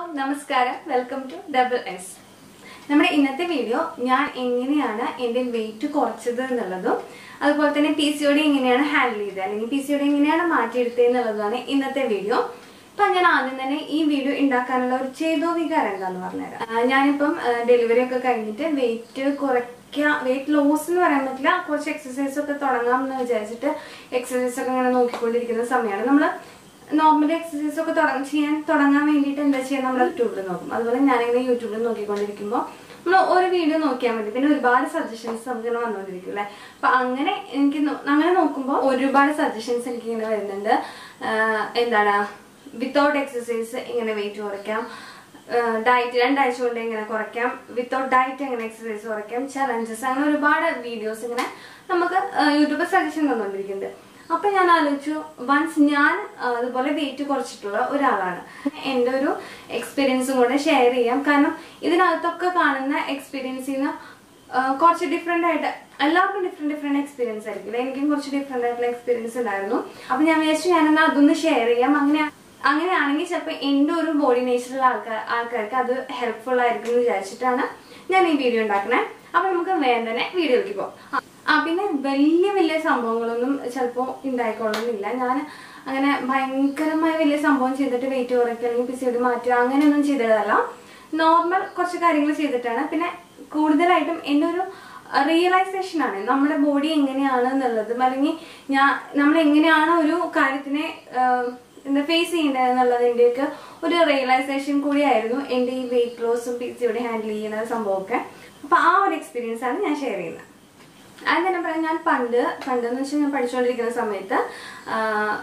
നമസ്കാരം welcome to double S നമ്മുടെ ഇന്നത്തെ വീഡിയോ ഞാൻ എങ്ങനെയാണ് എൻ്റെ വെയിറ്റ് കുറച്ചത് എന്നുള്ളതും അതുപോലെ തന്നെ പി സി ഒടി എങ്ങനെയാണ് ഹാൻഡിൽ ചെയ്തത് അല്ലെങ്കിൽ പി സി ഒടി എങ്ങനെയാണ് മാറ്റിയെടുത്തത് എന്നുള്ളതാണ് ഇന്നത്തെ വീഡിയോ ഇപ്പം ഞാൻ ആദ്യം തന്നെ ഈ വീഡിയോ ഉണ്ടാക്കാനുള്ള ഒരു ചേതോ വികാരം എന്താന്ന് പറഞ്ഞുതരാം ആ, ഞാനിപ്പം ഡെലിവറി ഒക്കെ കഴിഞ്ഞിട്ട് വെയിറ്റ് കുറയ്ക്കുക വെയിറ്റ് ലോസ് എന്ന് പറയാൻ പറ്റില്ല കുറച്ച് എക്സസൈസ് ഒക്കെ തുടങ്ങാം എന്ന് വിചാരിച്ചിട്ട് എക്സസൈസ് ഒക്കെ ഇങ്ങനെ നോക്കിക്കൊണ്ടിരിക്കുന്ന സമയമാണ് നമ്മൾ നോർമലി എക്സസൈസ് ഒക്കെ തുടങ്ങ ചെയ്യാൻ തുടങ്ങാൻ വേണ്ടിയിട്ട് എന്താ ചെയ്യുക നമ്മൾ യൂട്യൂബിൽ നോക്കും അതുപോലെ ഞാനിങ്ങനെ യൂട്യൂബിൽ നോക്കിക്കൊണ്ടിരിക്കുമ്പോൾ നമ്മൾ ഒരു വീഡിയോ നോക്കിയാൽ മതി പിന്നെ ഒരുപാട് സജഷൻസ് നമുക്ക് ഇങ്ങനെ വന്നുകൊണ്ടിരിക്കും അല്ലേ അപ്പൊ അങ്ങനെ എനിക്ക് നോ- അങ്ങനെ നോക്കുമ്പോൾ ഒരുപാട് സജഷൻസ് എനിക്ക് ഇങ്ങനെ വരുന്നുണ്ട് ആഹ് എന്താണ് വിത്തൗട്ട് എക്സസൈസ് ഇങ്ങനെ വെയിറ്റ് കുറയ്ക്കാം ഡയറ്റ് രണ്ടാഴ്ച കൊണ്ട് എങ്ങനെ കുറയ്ക്കാം വിത്തൗട്ട് ഡയറ്റ് എങ്ങനെ എക്സസൈസ് കുറയ്ക്കാം ചലഞ്ചസ് അങ്ങനെ ഒരുപാട് വീഡിയോസ് ഇങ്ങനെ നമുക്ക് യൂട്യൂബ് സജഷൻ തന്നുകൊണ്ടിരിക്കുന്നുണ്ട് അപ്പൊ ഞാൻ ആലോചിച്ചു വൺസ് ഞാൻ ആ, അതുപോലെ വെയിറ്റ് കുറച്ചിട്ടുള്ള ഒരാളാണ് എൻ്റെ ഒരു എക്സ്പീരിയൻസും കൂടെ ഷെയർ ചെയ്യാം കാരണം ഇതിനകത്തൊക്കെ കാണുന്ന എക്സ്പീരിയൻസിൽ നിന്ന് കുറച്ച് ഡിഫറെൻ്റ് ആയിട്ട് എല്ലാവർക്കും ഡിഫറെൻറ്റ് ഡിഫറെൻറ്റ് എക്സ്പീരിയൻസ് ആയിരിക്കും എനിക്കും കുറച്ച് ഡിഫറെൻ്റ് ആയിട്ടുള്ള എക്സ്പീരിയൻസ് ഉണ്ടായിരുന്നു അപ്പൊ ഞാൻ വിചാരിച്ചു ഞാനെന്നാ അതൊന്ന് ഷെയർ ചെയ്യാം അങ്ങനെ അങ്ങനെയാണെങ്കിൽ ചിലപ്പോൾ എൻ്റെ ഒരു ബോഡി നേച്ചറുള്ള ആൾക്കാർ ആൾക്കാർക്ക് അത് ഹെൽപ്ഫുൾ ആയിരിക്കും എന്ന് വിചാരിച്ചിട്ടാണ് ഞാൻ ഈ വീഡിയോ ഉണ്ടാക്കണേ അപ്പൊ നമുക്ക് വേഗം തന്നെ വീഡിയോയ്ക്ക് പോകാം ആ, ആ പിന്നെ വലിയ വലിയ സംഭവങ്ങളൊന്നും ചിലപ്പോൾ ഉണ്ടായിക്കൊള്ളുന്നില്ല ഞാൻ അങ്ങനെ ഭയങ്കരമായ വലിയ സംഭവം ചെയ്തിട്ട് വെയിറ്റ് കുറയ്ക്കുക അല്ലെങ്കിൽ പിസിയോട് മാറ്റുക അങ്ങനെയൊന്നും ചെയ്തതല്ല നോർമൽ കുറച്ച് കാര്യങ്ങൾ ചെയ്തിട്ടാണ് പിന്നെ കൂടുതലായിട്ടും എൻ്റെ ഒരു റിയലൈസേഷൻ ആണ് നമ്മുടെ ബോഡി എങ്ങനെയാണ് എന്നുള്ളതും അല്ലെങ്കിൽ ഞാൻ നമ്മൾ എങ്ങനെയാണ് ഒരു കാര്യത്തിനെ ആഹ്, എന്താ ഫേസ് ചെയ്യേണ്ടത് എന്നുള്ളതിൻ്റെയൊക്കെ ഒരു റിയലൈസേഷൻ കൂടിയായിരുന്നു എൻ്റെ ഈ വെയിറ്റ് ലോസും പി സിയോടെ ഹാൻഡിൽ ചെയ്യുന്ന സംഭവമൊക്കെ അപ്പൊ ആ ഒരു എക്സ്പീരിയൻസ് ആണ് ഞാൻ ഷെയർ ചെയ്യുന്നത് അത് തന്നെ പറയാം ഞാൻ പണ്ട് പണ്ട് എന്ന് വെച്ചാൽ ഞാൻ പഠിച്ചുകൊണ്ടിരിക്കുന്ന സമയത്ത് ആഹ്,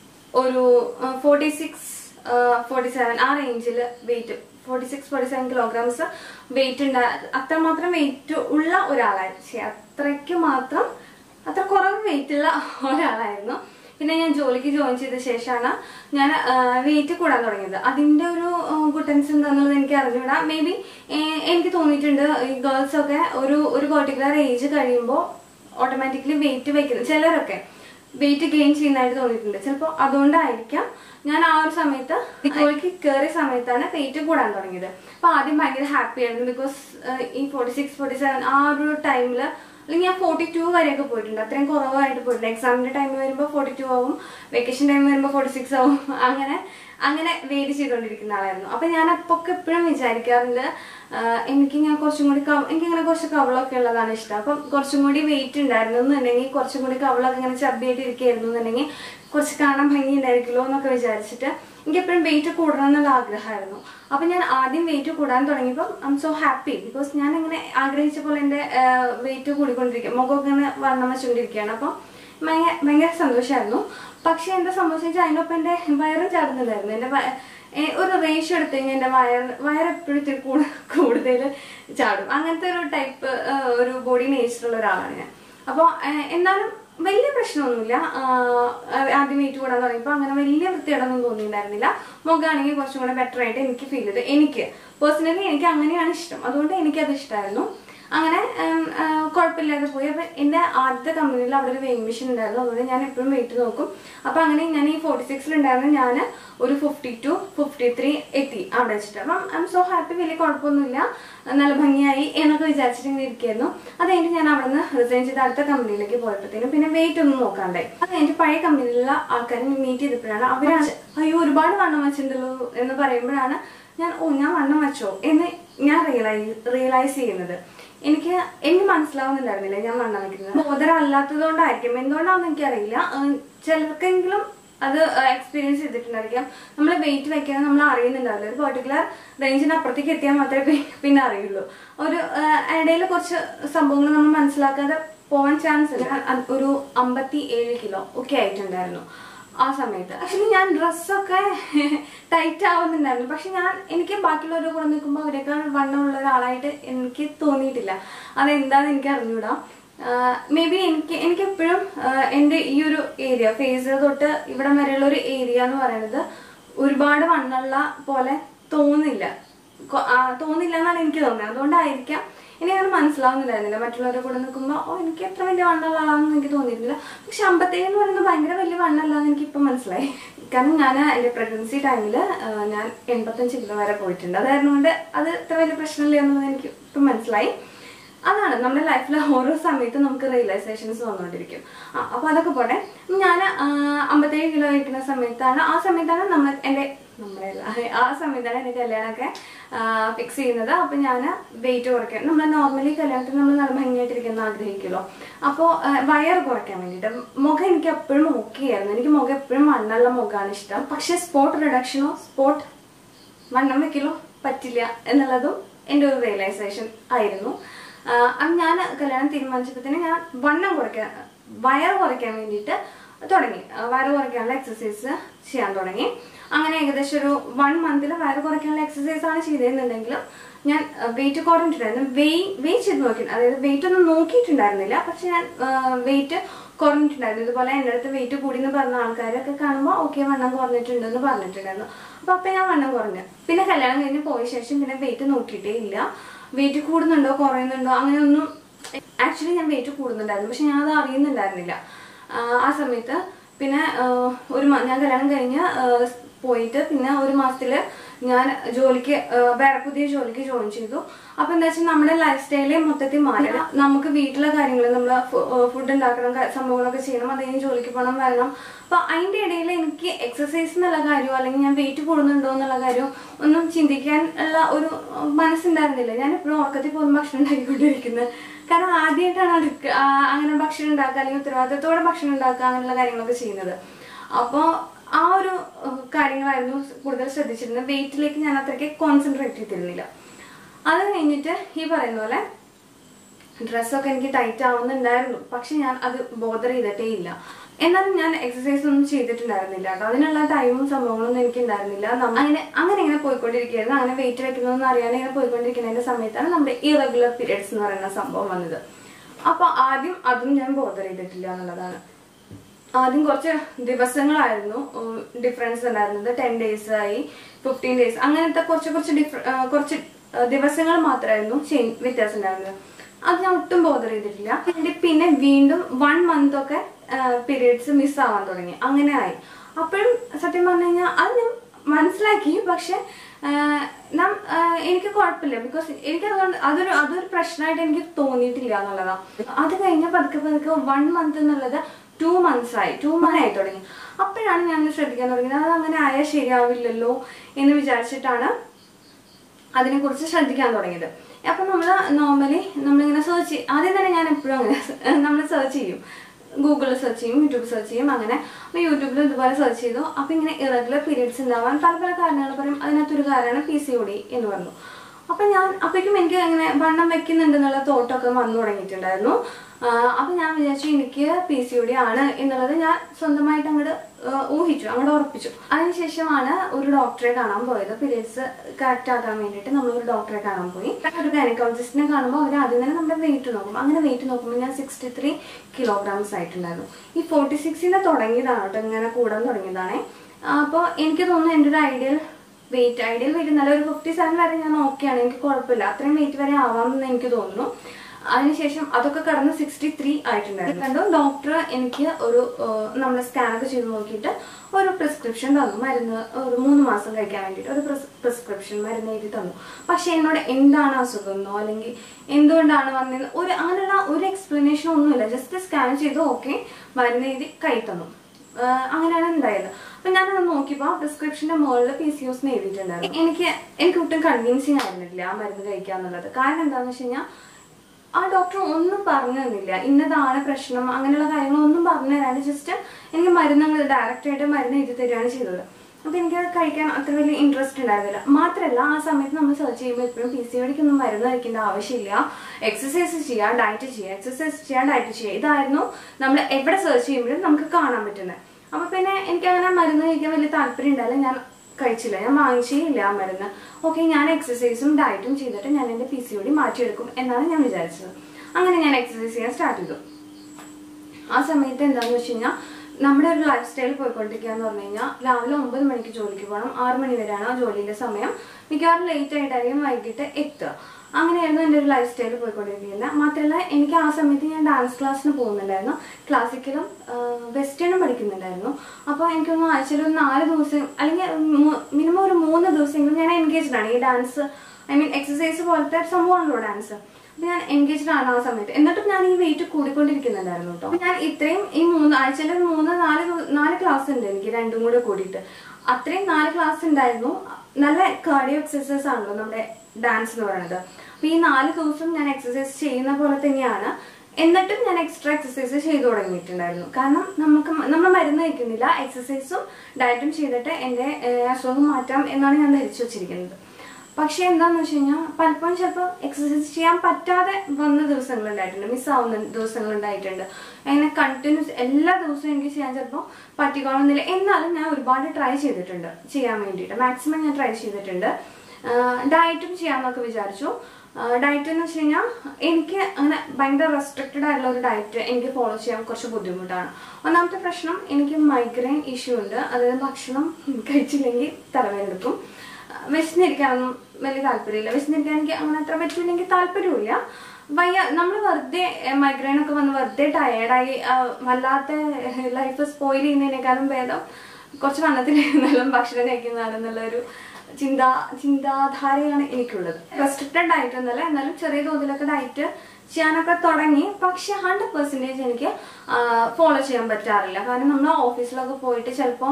ഒരു ഫോർട്ടി സിക്സ് ഫോർട്ടി സെവൻ ആ റേഞ്ചിൽ weight forty six forty seven kilograms weight ഉണ്ട് അത്രമാത്രം വെയിറ്റ് ഉള്ള ഒരാളായിരുന്നു ശ്ശെ, അത്രയ്ക്ക് മാത്രം അത്ര കുറവ് വെയിറ്റ് ഉള്ള ഒരാളായിരുന്നു പിന്നെ ഞാൻ ജോലിക്ക് ജോയിൻ ചെയ്ത ശേഷമാണ് ഞാൻ വെയിറ്റ് കൂടാൻ തുടങ്ങിയത് അതിന്റെ ഒരു ഗുട്ടൻസ് എന്താണെന്നുള്ളത് എനിക്ക് അറിഞ്ഞൂടാ മേ ബി എനിക്ക് തോന്നിയിട്ടുണ്ട് ഈ ഗേൾസ് ഒക്കെ ഒരു ഒരു പെർട്ടിക്കുലർ ഏജ് കഴിയുമ്പോൾ ഓട്ടോമാറ്റിക്കലി വെയിറ്റ് വെക്കുന്നത് ചിലരൊക്കെ വെയിറ്റ് ഗെയിൻ ചെയ്യുന്നതായിട്ട് തോന്നിയിട്ടുണ്ട് ചിലപ്പോൾ അതുകൊണ്ടായിരിക്കാം ഞാൻ ആ ഒരു സമയത്ത് ജോലിക്ക് കയറിയ സമയത്താണ് വെയിറ്റ് കൂടാൻ തുടങ്ങിയത് അപ്പൊ ആദ്യം ഭയങ്കര ഹാപ്പി ആയിരുന്നു ബിക്കോസ് ഈ ഫോർട്ടി സിക്സ് ഫോർട്ടി സെവൻ ആ ഒരു ടൈമിൽ അല്ലെങ്കിൽ ഞാൻ ഫോർട്ടി ടു വരെയൊക്കെ പോയിട്ടുണ്ട് അത്രയും കുറവായിട്ട് പോയിട്ടുണ്ട് എക്സാമിന്റെ ടൈം വരുമ്പോൾ ഫോർട്ടി ടു ആവും വെക്കേഷൻ ടൈം വരുമ്പോൾ ഫോർട്ടി സിക്സ് ആവും അങ്ങനെ അങ്ങനെ വെയിറ്റ് ചെയ്തുകൊണ്ടിരിക്കുന്ന ആളായിരുന്നു അപ്പൊ ഞാൻ അപ്പൊക്കെ എപ്പോഴും വിചാരിക്കാറുണ്ട് ആഹ് എനിക്ക് ഞാൻ കുറച്ചും കൂടി കവ എനിക്കിങ്ങനെ കുറച്ച് കവളൊക്കെ ഉള്ളതാണ് ഇഷ്ടം അപ്പം കുറച്ചും കൂടി വെയിറ്റ് ഉണ്ടായിരുന്നു എന്നുണ്ടെങ്കിൽ കുറച്ചും കൂടി കവളൊക്കെ ഇങ്ങനെ ചബ്ബിയായിട്ട് ഇരിക്കുകയായിരുന്നു എന്നുണ്ടെങ്കിൽ കുറച്ച് കാണാൻ ഭംഗി ഉണ്ടായിരിക്കുമല്ലോ എന്നൊക്കെ വിചാരിച്ചിട്ട് എനിക്ക് എപ്പോഴും വെയിറ്റ് കൂടണം എന്നുള്ള ആഗ്രഹമായിരുന്നു അപ്പൊ ഞാൻ ആദ്യം വെയിറ്റ് കൂടാൻ തുടങ്ങിയപ്പോൾ I'm so happy because ഞാൻ ഇങ്ങനെ ആഗ്രഹിച്ച പോലെ എൻ്റെ വെയിറ്റ് കൂടിക്കൊണ്ടിരിക്കുക മുഖമൊക്കെ ഇങ്ങനെ വണ്ണം വെച്ചുകൊണ്ടിരിക്കുകയാണ് അപ്പം ഭയങ്കര ഭയങ്കര സന്തോഷമായിരുന്നു പക്ഷെ എന്താ സംഭവിച്ചാൽ അതിനൊപ്പം എൻ്റെ വയറും ചാടുന്നുണ്ടായിരുന്നു എൻ്റെ വയ- ഏ, ഒരു റേഷ്യോ എടുത്തു കഴിഞ്ഞാൽ എൻ്റെ വയർ വയർ എപ്പോഴും ഇത്തിരി കൂടു- കൂടുതൽ ചാടും അങ്ങനത്തെ ഒരു ടൈപ്പ് ഒരു ബോഡി നേച്ചറുള്ള ഒരാളാണ് ഞാൻ അപ്പോൾ എന്നാലും വലിയ പ്രശ്നമൊന്നുമില്ല ആഹ് ആദ്യം വെയിറ്റ് കൂടാൻ തുടങ്ങിയപ്പോൾ അങ്ങനെ വലിയ വൃത്തിയോടൊന്നും തോന്നിയിട്ടുണ്ടായിരുന്നില്ല മുഖമാണെങ്കിൽ കുറച്ചും കൂടെ ബെറ്റർ ആയിട്ട് എനിക്ക് ഫീൽ ചെയ്തു എനിക്ക് പേഴ്സണലി എനിക്ക് അങ്ങനെയാണ് ഇഷ്ടം അതുകൊണ്ട് എനിക്കത് ഇഷ്ടമായിരുന്നു അങ്ങനെ ഉം, ആ, കുഴപ്പമില്ലാതെ പോയി അപ്പൊ എന്റെ ആദ്യത്തെ കമ്പനിയിൽ അവിടെ ഒരു വെയിങ് മെഷീൻ ഉണ്ടായിരുന്നു അതുകൊണ്ട് ഞാൻ എപ്പോഴും വെയിറ്റ് നോക്കും അപ്പൊ അങ്ങനെ ഞാൻ ഈ ഫോർട്ടി സിക്സിൽ ഉണ്ടായിരുന്ന ഞാൻ ഒരു ഫിഫ്റ്റി ടു ഫിഫ്റ്റി ത്രീ എത്തി അവിടെ വെച്ചിട്ട് അപ്പം ഐ എം സോ ഹാപ്പി വലിയ കുഴപ്പമൊന്നുമില്ല നല്ല ഭംഗിയായി എന്നൊക്കെ വിചാരിച്ചിട്ട് ഇങ്ങനെ ഇരിക്കുകയായിരുന്നു അത് കഴിഞ്ഞിട്ട് ഞാൻ അവിടെ നിന്ന് റിസൈൻ ചെയ്ത് അടുത്ത കമ്പനിയിലേക്ക് പോയപ്പോഴത്തേനും പിന്നെ വെയിറ്റ് ഒന്നും നോക്കാണ്ടായി അത് കഴിഞ്ഞിട്ട് പഴയ കമ്പനിയിലുള്ള ആൾക്കാരെ മീറ്റ് ചെയ്തപ്പോഴാണ് അവരാണ് അയ്യോ ഒരുപാട് വണ്ണം വെച്ചിട്ടുണ്ടല്ലോ എന്ന് പറയുമ്പോഴാണ് ഞാൻ ഓ ഞാൻ വണ്ണം വെച്ചോ എന്ന് ഞാൻ റിയലൈസ് റിയലൈസ് ചെയ്യുന്നത് എനിക്ക് എനിക്ക് മനസ്സിലാവുന്നുണ്ടായിരുന്നില്ല ഞാൻ വണ്ണം വെക്കുന്നത് ബോധരമല്ലാത്തതുകൊണ്ടായിരിക്കും എന്തുകൊണ്ടാണെന്ന് എനിക്കറിയില്ല ഏഹ് ചിലർക്കെങ്കിലും അത് എക്സ്പീരിയൻസ് ചെയ്തിട്ടുണ്ടായിരിക്കാം നമ്മൾ വെയിറ്റ് വെക്കാൻ നമ്മൾ അറിയുന്നുണ്ടാവില്ല ഒരു പെർട്ടിക്കുലർ റേഞ്ചിന് അപ്പുറത്തേക്ക് എത്തിയാൽ മാത്രമേ പി- പിന്നെ അറിയുള്ളൂ ഒരു ഇടയിൽ കുറച്ച് സംഭവങ്ങൾ നമ്മൾ മനസ്സിലാക്കാതെ പോകാൻ ചാൻസ് ഇല്ല അത് ഒരു അമ്പത്തി ഏഴ് കിലോ ഒക്കെ ആയിട്ടുണ്ടായിരുന്നു ആ സമയത്ത് ആക്ച്വലി ഞാൻ ഡ്രസ്സൊക്കെ ടൈറ്റ് ആവുന്നുണ്ടായിരുന്നു പക്ഷെ ഞാൻ എനിക്ക് ബാക്കിയുള്ളവരുടെ കൂടെ നിൽക്കുമ്പോൾ അവരെക്കാൾ വണ്ണമുള്ള ഒരാളായിട്ട് എനിക്ക് തോന്നിയിട്ടില്ല അതെന്താണെന്ന് എനിക്ക് അറിഞ്ഞൂടാ മേ ബി എനിക്ക് എനിക്ക് എപ്പോഴും എൻ്റെ ഈ ഒരു ഏരിയ ഫേസ് തൊട്ട് ഇവിടം വരെയുള്ള ഒരു ഏരിയ എന്ന് പറയുന്നത് ഒരുപാട് വണ്ണുള്ള പോലെ തോന്നില്ല കൊ- ആ, തോന്നില്ല എന്നാണ് എനിക്ക് തോന്നുന്നത് അതുകൊണ്ടായിരിക്കാം ഇനി അങ്ങനെ മനസ്സിലാവുന്നില്ലായിരുന്നില്ല മറ്റുള്ളവരുടെ കൂടെ നിൽക്കുമ്പോൾ ഓ എനിക്ക് എത്ര വലിയ വണ്ണമുള്ള ആളാണെന്ന് എനിക്ക് തോന്നിയിരുന്നില്ല പക്ഷെ അമ്പത്തേഴ് എന്ന് പറയുന്നത് ഭയങ്കര വലിയ വണ്ണമല്ല എന്ന് എനിക്ക് ഇപ്പം മനസ്സിലായി കാരണം ഞാൻ എൻ്റെ പ്രഗ്നൻസി ടൈമിൽ ഞാൻ എൺപത്തഞ്ച് കിലോ വരെ പോയിട്ടുണ്ട് അതായിരുന്നു കൊണ്ട് അത് ഇത്ര വലിയ പ്രശ്നമില്ല എന്നുള്ളത് എനിക്ക് ഇപ്പം മനസ്സിലായി അതാണ് നമ്മുടെ ലൈഫിൽ ഓരോ സമയത്തും നമുക്ക് റിയലൈസേഷൻസ് വന്നുകൊണ്ടിരിക്കും ആ അപ്പൊ അതൊക്കെ പോട്ടെ ഞാൻ അമ്പത്തേഴ് കിലോ കഴിക്കുന്ന സമയത്താണ് ആ സമയത്താണ് നമ്മൾ എൻ്റെ നമ്മുടെ അല്ല, ആ സമയത്താണ് എൻ്റെ കല്യാണമൊക്കെ ഫിക്സ് ചെയ്യുന്നത് അപ്പൊ ഞാൻ വെയിറ്റ് കുറയ്ക്കാൻ നമ്മൾ നോർമലി കല്യാണത്തിന് നമ്മൾ നല്ല ഭംഗിയായിട്ടിരിക്കുന്ന ആഗ്രഹിക്കുമല്ലോ അപ്പോൾ വയർ കുറയ്ക്കാൻ വേണ്ടിയിട്ട് മുഖം എനിക്ക് എപ്പോഴും ഓക്കെ ആയിരുന്നു എനിക്ക് മുഖം എപ്പോഴും മണ്ണുള്ള മുഖമാണ് ഇഷ്ടം പക്ഷെ സ്പോട്ട് റിഡക്ഷനോ സ്പോട്ട് വണ്ണം വെക്കലോ പറ്റില്ല എന്നുള്ളതും എൻ്റെ ഒരു റിയലൈസേഷൻ ആയിരുന്നു ആഹ് അത് ഞാൻ കല്യാണം തീരുമാനിച്ചപ്പോൾ തന്നെ ഞാൻ വണ്ണം കുറയ്ക്കാൻ വയർ കുറയ്ക്കാൻ വേണ്ടിയിട്ട് തുടങ്ങി ആഹ് വയറ് കുറയ്ക്കാനുള്ള എക്സസൈസ് ചെയ്യാൻ തുടങ്ങി അങ്ങനെ ഏകദേശം ഒരു വൺ മന്തിൽ വയറ് കുറയ്ക്കാനുള്ള എക്സസൈസ് ആണ് ചെയ്തിരുന്നുണ്ടെങ്കിലും ഞാൻ വെയിറ്റ് കുറഞ്ഞിട്ടുണ്ടായിരുന്നു വെയ് വെയിറ്റ് ചെയ്ത് നോക്കി അതായത് വെയിറ്റ് ഒന്നും നോക്കിയിട്ടുണ്ടായിരുന്നില്ല പക്ഷെ ഞാൻ വെയിറ്റ് കുറഞ്ഞിട്ടുണ്ടായിരുന്നു ഇതുപോലെ എൻ്റെ അടുത്ത് വെയിറ്റ് കൂടി എന്ന് പറഞ്ഞ ആൾക്കാരൊക്കെ കാണുമ്പോൾ ഓക്കെ വണ്ണം കുറഞ്ഞിട്ടുണ്ടെന്ന് പറഞ്ഞിട്ടുണ്ടായിരുന്നു അപ്പൊ അപ്പൊ ഞാൻ വണ്ണം കുറഞ്ഞു പിന്നെ കല്യാണം കഴിഞ്ഞ് പോയ ശേഷം പിന്നെ വെയിറ്റ് നോക്കിയിട്ടേ ഇല്ല വെയിറ്റ് കൂടുന്നുണ്ടോ കുറയുന്നുണ്ടോ അങ്ങനെയൊന്നും ആക്ച്വലി ഞാൻ വെയിറ്റ് കൂടുന്നുണ്ടായിരുന്നു പക്ഷെ ഞാൻ അത് അറിയുന്നുണ്ടായിരുന്നില്ല ആഹ് ആ സമയത്ത് പിന്നെ ആഹ് ഒരു മ- ഞാൻ കല്യാണം കഴിഞ്ഞ് ആഹ് പോയിട്ട് പിന്നെ ഒരു മാസത്തില് ഞാൻ ജോലിക്ക് ആഹ് വേറെ പുതിയ ജോലിക്ക് ജോയിൻ ചെയ്തു അപ്പൊ എന്താ വെച്ചാൽ നമ്മുടെ ലൈഫ് സ്റ്റൈല് മൊത്തത്തിൽ മാറി നമുക്ക് വീട്ടിലെ കാര്യങ്ങൾ നമ്മൾ ഫുഡ് ഉണ്ടാക്കണം ക- സംഭവങ്ങളൊക്കെ ചെയ്യണം അത് കഴിഞ്ഞ് ജോലിക്ക് പോകണം വരണം അപ്പൊ അതിന്റെ ഇടയിൽ എനിക്ക് എക്സസൈസ് എന്നുള്ള കാര്യമോ അല്ലെങ്കിൽ ഞാൻ വെയിറ്റ് കൂടുന്നുണ്ടോ എന്നുള്ള കാര്യമോ ഒന്നും ചിന്തിക്കാൻ ഉള്ള ഒരു മനസ്സുണ്ടായിരുന്നില്ല ഞാൻ എപ്പോഴും ഉറക്കത്തിൽ പോകുന്ന ഭക്ഷണം ഉണ്ടാക്കിക്കൊണ്ടിരിക്കുന്നത് കാരണം ആദ്യമായിട്ടാണ് അടുക്ക ആ, അങ്ങനെ ഭക്ഷണം ഉണ്ടാക്കുക അല്ലെങ്കിൽ ഉത്തരവാദിത്തത്തോടെ ഭക്ഷണം ഉണ്ടാക്കുക അങ്ങനെയുള്ള കാര്യങ്ങളൊക്കെ ചെയ്യുന്നത് അപ്പോൾ ആ ഒരു ഏഹ്, കാര്യങ്ങളായിരുന്നു കൂടുതൽ ശ്രദ്ധിച്ചിരുന്നത് വെയിറ്റിലേക്ക് ഞാൻ അത്രയ്ക്ക് കോൺസെൻട്രേറ്റ് ചെയ്തിരുന്നില്ല അത് കഴിഞ്ഞിട്ട് ഈ പറയുന്ന പോലെ ഡ്രസ്സൊക്കെ എനിക്ക് ടൈറ്റ് ആവുന്നുണ്ടായിരുന്നു പക്ഷെ ഞാൻ അത് ബോധർ ചെയ്തിട്ടേ ഇല്ല എന്നാലും ഞാൻ എക്സസൈസ് ഒന്നും ചെയ്തിട്ടുണ്ടായിരുന്നില്ല കേട്ടോ അതിനുള്ള ടൈമും സംഭവങ്ങളൊന്നും എനിക്ക് ഉണ്ടായിരുന്നില്ല നമ്മ- അങ്ങനെ അങ്ങനെ ഇങ്ങനെ പോയിക്കൊണ്ടിരിക്കുകയായിരുന്നു അങ്ങനെ വെയിറ്റ് വെക്കുന്നതെന്ന് അറിയാതെ ഇങ്ങനെ പോയിക്കൊണ്ടിരിക്കുന്നതിന്റെ സമയത്താണ് നമ്മുടെ ഇറഗുലർ പീരിയഡ്സ് എന്ന് പറയുന്ന സംഭവം വന്നത് അപ്പൊ ആദ്യം അതും ഞാൻ ബോധർ ചെയ്തിട്ടില്ല എന്നുള്ളതാണ് ആദ്യം കുറച്ച് ദിവസങ്ങളായിരുന്നു ഡിഫറൻസ് ഉണ്ടായിരുന്നത് ടെൻ ഡേയ്സ് ആയി ഫിഫ്റ്റീൻ ഡേയ്സ് അങ്ങനത്തെ കുറച്ച് കുറച്ച് ഡിഫ- ആ, കുറച്ച് ആ, ദിവസങ്ങൾ മാത്രമായിരുന്നു ചേഞ്ച് വ്യത്യാസം ഉണ്ടായിരുന്നത് അത് ഞാൻ ഒട്ടും ബോധർ ചെയ്തിട്ടില്ല പിന്നെ പിന്നെ വീണ്ടും വൺ മന്ത് ഒക്കെ പീരിയഡ്സ് മിസ് ആവാൻ തുടങ്ങി അങ്ങനെ ആയി അപ്പോഴും സത്യം പറഞ്ഞു കഴിഞ്ഞാൽ അത് ഞാൻ മനസ്സിലാക്കി പക്ഷെ ആഹ് നം ആഹ് എനിക്ക് കുഴപ്പമില്ല ബിക്കോസ് എനിക്ക് അതുകൊണ്ട് അതൊരു അതൊരു പ്രശ്നമായിട്ട് എനിക്ക് തോന്നിയിട്ടില്ല എന്നുള്ളതാണ് അത് കഴിഞ്ഞ പതുക്കെ പതുക്കെ വൺ മന്ത് എന്നുള്ളത് ടു മന്ത്സ് ആയി ടു മന്ത് ആയി തുടങ്ങി അപ്പോഴാണ് ഞാൻ ശ്രദ്ധിക്കാൻ തുടങ്ങിയത് അത് അങ്ങനെ ആയാൽ ശരിയാവില്ലല്ലോ എന്ന് വിചാരിച്ചിട്ടാണ് അതിനെക്കുറിച്ച് ശ്രദ്ധിക്കാൻ തുടങ്ങിയത് അപ്പൊ നമ്മൾ നോർമലി നമ്മളിങ്ങനെ സെർച്ച് ചെയ്യും ആദ്യം തന്നെ ഞാൻ എപ്പോഴും അങ്ങനെ നമ്മൾ സെർച്ച് ചെയ്യും ഗൂഗിളിൽ സെർച്ച് ചെയ്യും യൂട്യൂബ് സെർച്ച് ചെയ്യും അങ്ങനെ അപ്പോൾ യൂട്യൂബിൽ ഇതുപോലെ സെർച്ച് ചെയ്തു അപ്പോൾ ഇങ്ങനെ ഇറഗുലർ പീരിയഡ്സ് ഉണ്ടാവാൻ പല പല കാരണങ്ങൾ പറയും അതിനകത്തൊരു കാരണമാണ് പി സി ഒ ഡി എന്ന് പറഞ്ഞു അപ്പൊ ഞാൻ അപ്പോഴേക്കും എനിക്ക് അങ്ങനെ വണ്ണം വെക്കുന്നുണ്ടെന്നുള്ള തോട്ടൊക്കെ വന്നു തുടങ്ങിയിട്ടുണ്ടായിരുന്നു ആഹ് അപ്പൊ ഞാൻ വിചാരിച്ചു എനിക്ക് പി സി ഒ ഡി ആണ് എന്നുള്ളത് ഞാൻ സ്വന്തമായിട്ട് അങ്ങോട്ട് ഊഹിച്ചു അങ്ങോട്ട് ഉറപ്പിച്ചു അതിനുശേഷമാണ് ഒരു ഡോക്ടറെ കാണാൻ പോയത് പീരിയഡ്സ് കറക്റ്റ് ആക്കാൻ വേണ്ടിയിട്ട് നമ്മൾ ഒരു ഡോക്ടറെ കാണാൻ പോയി ഒരു ഗൈനക്കോളജിസ്റ്റിനെ കാണുമ്പോൾ അവർ ആദ്യം തന്നെ നമ്മുടെ വെയിറ്റ് നോക്കും അങ്ങനെ വെയിറ്റ് നോക്കുമ്പോൾ ഞാൻ സിക്സ്റ്റി ത്രീ കിലോഗ്രാംസ് ആയിട്ടുണ്ടായിരുന്നു ഈ ഫോർട്ടി സിക്സിന് തുടങ്ങിയതാണ് കേട്ടോ ഇങ്ങനെ കൂടാൻ തുടങ്ങിയതാണേ അപ്പോൾ എനിക്ക് തോന്നുന്നു എൻ്റെ ഒരു ഐഡിയൽ വെയിറ്റ് ഐഡിയൽ വെയിറ്റ് നല്ല ഒരു ഫിഫ്റ്റി സെവൻ വരെ ഞാൻ ഓക്കെയാണ് എനിക്ക് കുഴപ്പമില്ല അത്രയും വെയിറ്റ് വരെ ആവാമെന്ന് എനിക്ക് തോന്നുന്നു അതിനുശേഷം അതൊക്കെ കടന്ന് സിക്സ്റ്റി ത്രീ ആയിട്ടുണ്ടായിരുന്നു കണ്ടു ഡോക്ടർ എനിക്ക് ഒരു ഏഹ്, നമ്മുടെ സ്കാനൊക്കെ ചെയ്ത് നോക്കിയിട്ട് ഒരു പ്രിസ്ക്രിപ്ഷൻ തന്നു മരുന്ന് ഒരു മൂന്ന് മാസം കഴിക്കാൻ വേണ്ടിയിട്ട് ഒരു പ്രിസ്ക്രിപ്ഷൻ മരുന്ന് എഴുതി തന്നു പക്ഷെ എന്നോട് എന്താണ് അസുഖം എന്നോ അല്ലെങ്കിൽ എന്തുകൊണ്ടാണ് വന്നതെന്ന് ഒരു അങ്ങനെയുള്ള ഒരു എക്സ്പ്ലനേഷൻ ഒന്നുമില്ല ജസ്റ്റ് സ്കാൻ ചെയ്തു ഓക്കെ മരുന്ന് എഴുതി കൈ തന്നു ആഹ് അങ്ങനെയാണ് ഉണ്ടായത് അപ്പൊ ഞാനത് നോക്കിയപ്പോ പ്രിസ്ക്രിപ്ഷന്റെ മുകളിൽ പി സി ഒസ് എഴുതിയിട്ടുണ്ടായിരുന്നു എനിക്ക് എനിക്ക് ഒട്ടും കൺവിൻസിങ് ആയിരുന്നില്ല ആ മരുന്ന് കഴിക്കുക എന്നുള്ളത് കാരണം എന്താണെന്ന് വെച്ച് കഴിഞ്ഞാൽ ആ ഡോക്ടർ ഒന്നും പറഞ്ഞു തന്നില്ല ഇന്നതാണ് പ്രശ്നം അങ്ങനെയുള്ള കാര്യങ്ങളൊന്നും പറഞ്ഞു തരാണ്ട് ജസ്റ്റ് എനിക്ക് മരുന്ന് ഡയറക്റ്റ് ആയിട്ട് മരുന്ന് എഴുതി തരികയാണ് ചെയ്തത് അപ്പൊ എനിക്ക് അത് കഴിക്കാൻ അത്ര വലിയ ഇൻട്രസ്റ്റ് ഉണ്ടായിരുന്നില്ല മാത്രമല്ല ആ സമയത്ത് നമ്മൾ സെർച്ച് ചെയ്യുമ്പോൾ എപ്പോഴും പി സി ഒന്നും മരുന്ന് കഴിക്കേണ്ട ആവശ്യമില്ല എക്സസൈസ് ചെയ്യുക ഡയറ്റ് ചെയ്യുക എക്സസൈസ് ചെയ്യുക ഡയറ്റ് ചെയ്യുക ഇതായിരുന്നു നമ്മൾ എവിടെ സെർച്ച് ചെയ്യുമ്പോഴും നമുക്ക് കാണാൻ പറ്റുന്നത് അപ്പൊ പിന്നെ എനിക്ക് അങ്ങനെ മരുന്ന് കഴിക്കാൻ വലിയ താല്പര്യം ഉണ്ടായില്ല ഞാൻ കഴിച്ചില്ല ഞാൻ വാങ്ങിച്ചേ ഇല്ല ആ മരുന്ന് ഓക്കെ ഞാൻ എക്സസൈസും ഡയറ്റും ചെയ്തിട്ട് ഞാൻ എൻ്റെ പി സി ഒ ഡി മാറ്റിയെടുക്കും എന്നാണ് ഞാൻ വിചാരിച്ചത് അങ്ങനെ ഞാൻ എക്സസൈസ് ചെയ്യാൻ സ്റ്റാർട്ട് ചെയ്തു ആ സമയത്ത് എന്താണെന്ന് വെച്ച് കഴിഞ്ഞാൽ നമ്മുടെ ഒരു ലൈഫ് സ്റ്റൈൽ പോയിക്കൊണ്ടിരിക്കുക എന്ന് പറഞ്ഞു കഴിഞ്ഞാൽ രാവിലെ ഒമ്പത് മണിക്ക് ജോലിക്ക് പോകണം ആറ് മണി വരെയാണ് ആ ജോലിയുടെ സമയം മിക്കവാറും ലേറ്റ് ആയിട്ടായിരിക്കും വൈകിട്ട് എത്തുക അങ്ങനെയായിരുന്നു എൻ്റെ ഒരു ലൈഫ് സ്റ്റൈൽ പോയിക്കൊണ്ടിരിക്കുന്നത് മാത്രമല്ല എനിക്ക് ആ സമയത്ത് ഞാൻ ഡാൻസ് ക്ലാസ്സിന് പോകുന്നുണ്ടായിരുന്നു ക്ലാസിക്കലും വെസ്റ്റേണും പഠിക്കുന്നുണ്ടായിരുന്നു അപ്പോൾ എനിക്കൊന്ന് ആഴ്ചയിൽ ഒരു നാല് ദിവസം അല്ലെങ്കിൽ മിനിമം ഒരു മൂന്ന് ദിവസമെങ്കിലും ഞാൻ എൻഗേജ്ഡ് ആണ് ഈ ഡാൻസ് ഐ മീൻ എക്സസൈസ് പോലത്തെ ഒരു സംഭവമാണല്ലോ ഡാൻസ് അപ്പൊ ഞാൻ എൻഗേജ്ഡ് ആണ് ആ സമയത്ത് എന്നിട്ടും ഞാൻ ഈ വെയിറ്റ് കൂടിക്കൊണ്ടിരിക്കുന്നുണ്ടായിരുന്നു കേട്ടോ അപ്പൊ ഞാൻ ഇത്രയും ഈ മൂന്ന് ആഴ്ചയിൽ ഒരു മൂന്ന് നാല് ദിവ- നാല് ക്ലാസ് ഉണ്ട് എനിക്ക് രണ്ടും കൂടെ കൂടിയിട്ട് അത്രയും നാല് ക്ലാസ് ഉണ്ടായിരുന്നു നല്ല കാർഡിയോ എക്സസൈസ് ആണല്ലോ നമ്മുടെ ഡാൻസ് എന്ന് പറയുന്നത് അപ്പൊ ഈ നാല് ദിവസം ഞാൻ എക്സസൈസ് ചെയ്യുന്ന പോലെ തന്നെയാണ് എന്നിട്ടും ഞാൻ എക്സ്ട്രാ എക്സസൈസ് ചെയ്തു തുടങ്ങിയിട്ടുണ്ടായിരുന്നു കാരണം നമുക്ക് മ- നമ്മൾ മരുന്ന് കഴിക്കുന്നില്ല എക്സസൈസും ഡയറ്റും ചെയ്തിട്ട് എൻ്റെ ഏഹ്, അസുഖം മാറ്റാം എന്നാണ് ഞാൻ ധരിച്ചു വെച്ചിരിക്കുന്നത് പക്ഷെ എന്താന്ന് വെച്ച് കഴിഞ്ഞാൽ പലപ്പോഴും ചിലപ്പോൾ എക്സസൈസ് ചെയ്യാൻ പറ്റാതെ വന്ന ദിവസങ്ങളുണ്ടായിട്ടുണ്ട് മിസ്സാവുന്ന ദിവസങ്ങളുണ്ടായിട്ടുണ്ട് അങ്ങനെ കണ്ടിന്യൂസ് എല്ലാ ദിവസവും എനിക്ക് ചെയ്യാൻ ചിലപ്പോൾ പറ്റിക്കോളുന്നില്ല എന്നാലും ഞാൻ ഒരുപാട് ട്രൈ ചെയ്തിട്ടുണ്ട് ചെയ്യാൻ വേണ്ടിയിട്ട് മാക്സിമം ഞാൻ ട്രൈ ചെയ്തിട്ടുണ്ട് ഡയറ്റും ചെയ്യാമെന്നൊക്കെ വിചാരിച്ചു ഡയറ്റ് എന്ന് വെച്ച് കഴിഞ്ഞാൽ എനിക്ക് അങ്ങനെ ഭയങ്കര റെസ്ട്രിക്റ്റഡ് ആയിട്ടുള്ള ഒരു ഡയറ്റ് എനിക്ക് ഫോളോ ചെയ്യാൻ കുറച്ച് ബുദ്ധിമുട്ടാണ് ഒന്നാമത്തെ പ്രശ്നം എനിക്ക് മൈഗ്രെയിൻ ഇഷ്യൂ ഉണ്ട് അതായത് ഭക്ഷണം കഴിച്ചില്ലെങ്കിൽ തലവേദന വിശന്നിരിക്കാനൊന്നും വലിയ താല്പര്യമില്ല വിശന്നിരിക്കാൻ എനിക്ക് അങ്ങനെ അത്ര പറ്റില്ലെങ്കിൽ താല്പര്യമില്ല വയ്യ നമ്മൾ വെറുതെ മൈഗ്രെയിൻ ഒക്കെ വന്ന് വെറുതെ ടയേർഡായി വല്ലാത്ത ലൈഫ് സ്പോയിൽ ചെയ്യുന്നതിനേക്കാളും ഭേദം കുറച്ച് വണ്ണത്തിലിരുന്നാലും ഭക്ഷണം കഴിക്കുന്നതാണെന്നുള്ളൊരു ചിന്താ ചിന്താധാരയാണ് എനിക്കുള്ളത് റെസ്ട്രിക്റ്റഡ് ഡയറ്റ് എന്നല്ല എന്നാലും ചെറിയ തോതിലൊക്കെ ഡയറ്റ് ചെയ്യാനൊക്കെ തുടങ്ങി പക്ഷെ ഹൺഡ്രഡ് പെർസെൻറ്റേജ് എനിക്ക് ഫോളോ ചെയ്യാൻ പറ്റാറില്ല കാരണം നമ്മൾ ഓഫീസിലൊക്കെ പോയിട്ട് ചിലപ്പോൾ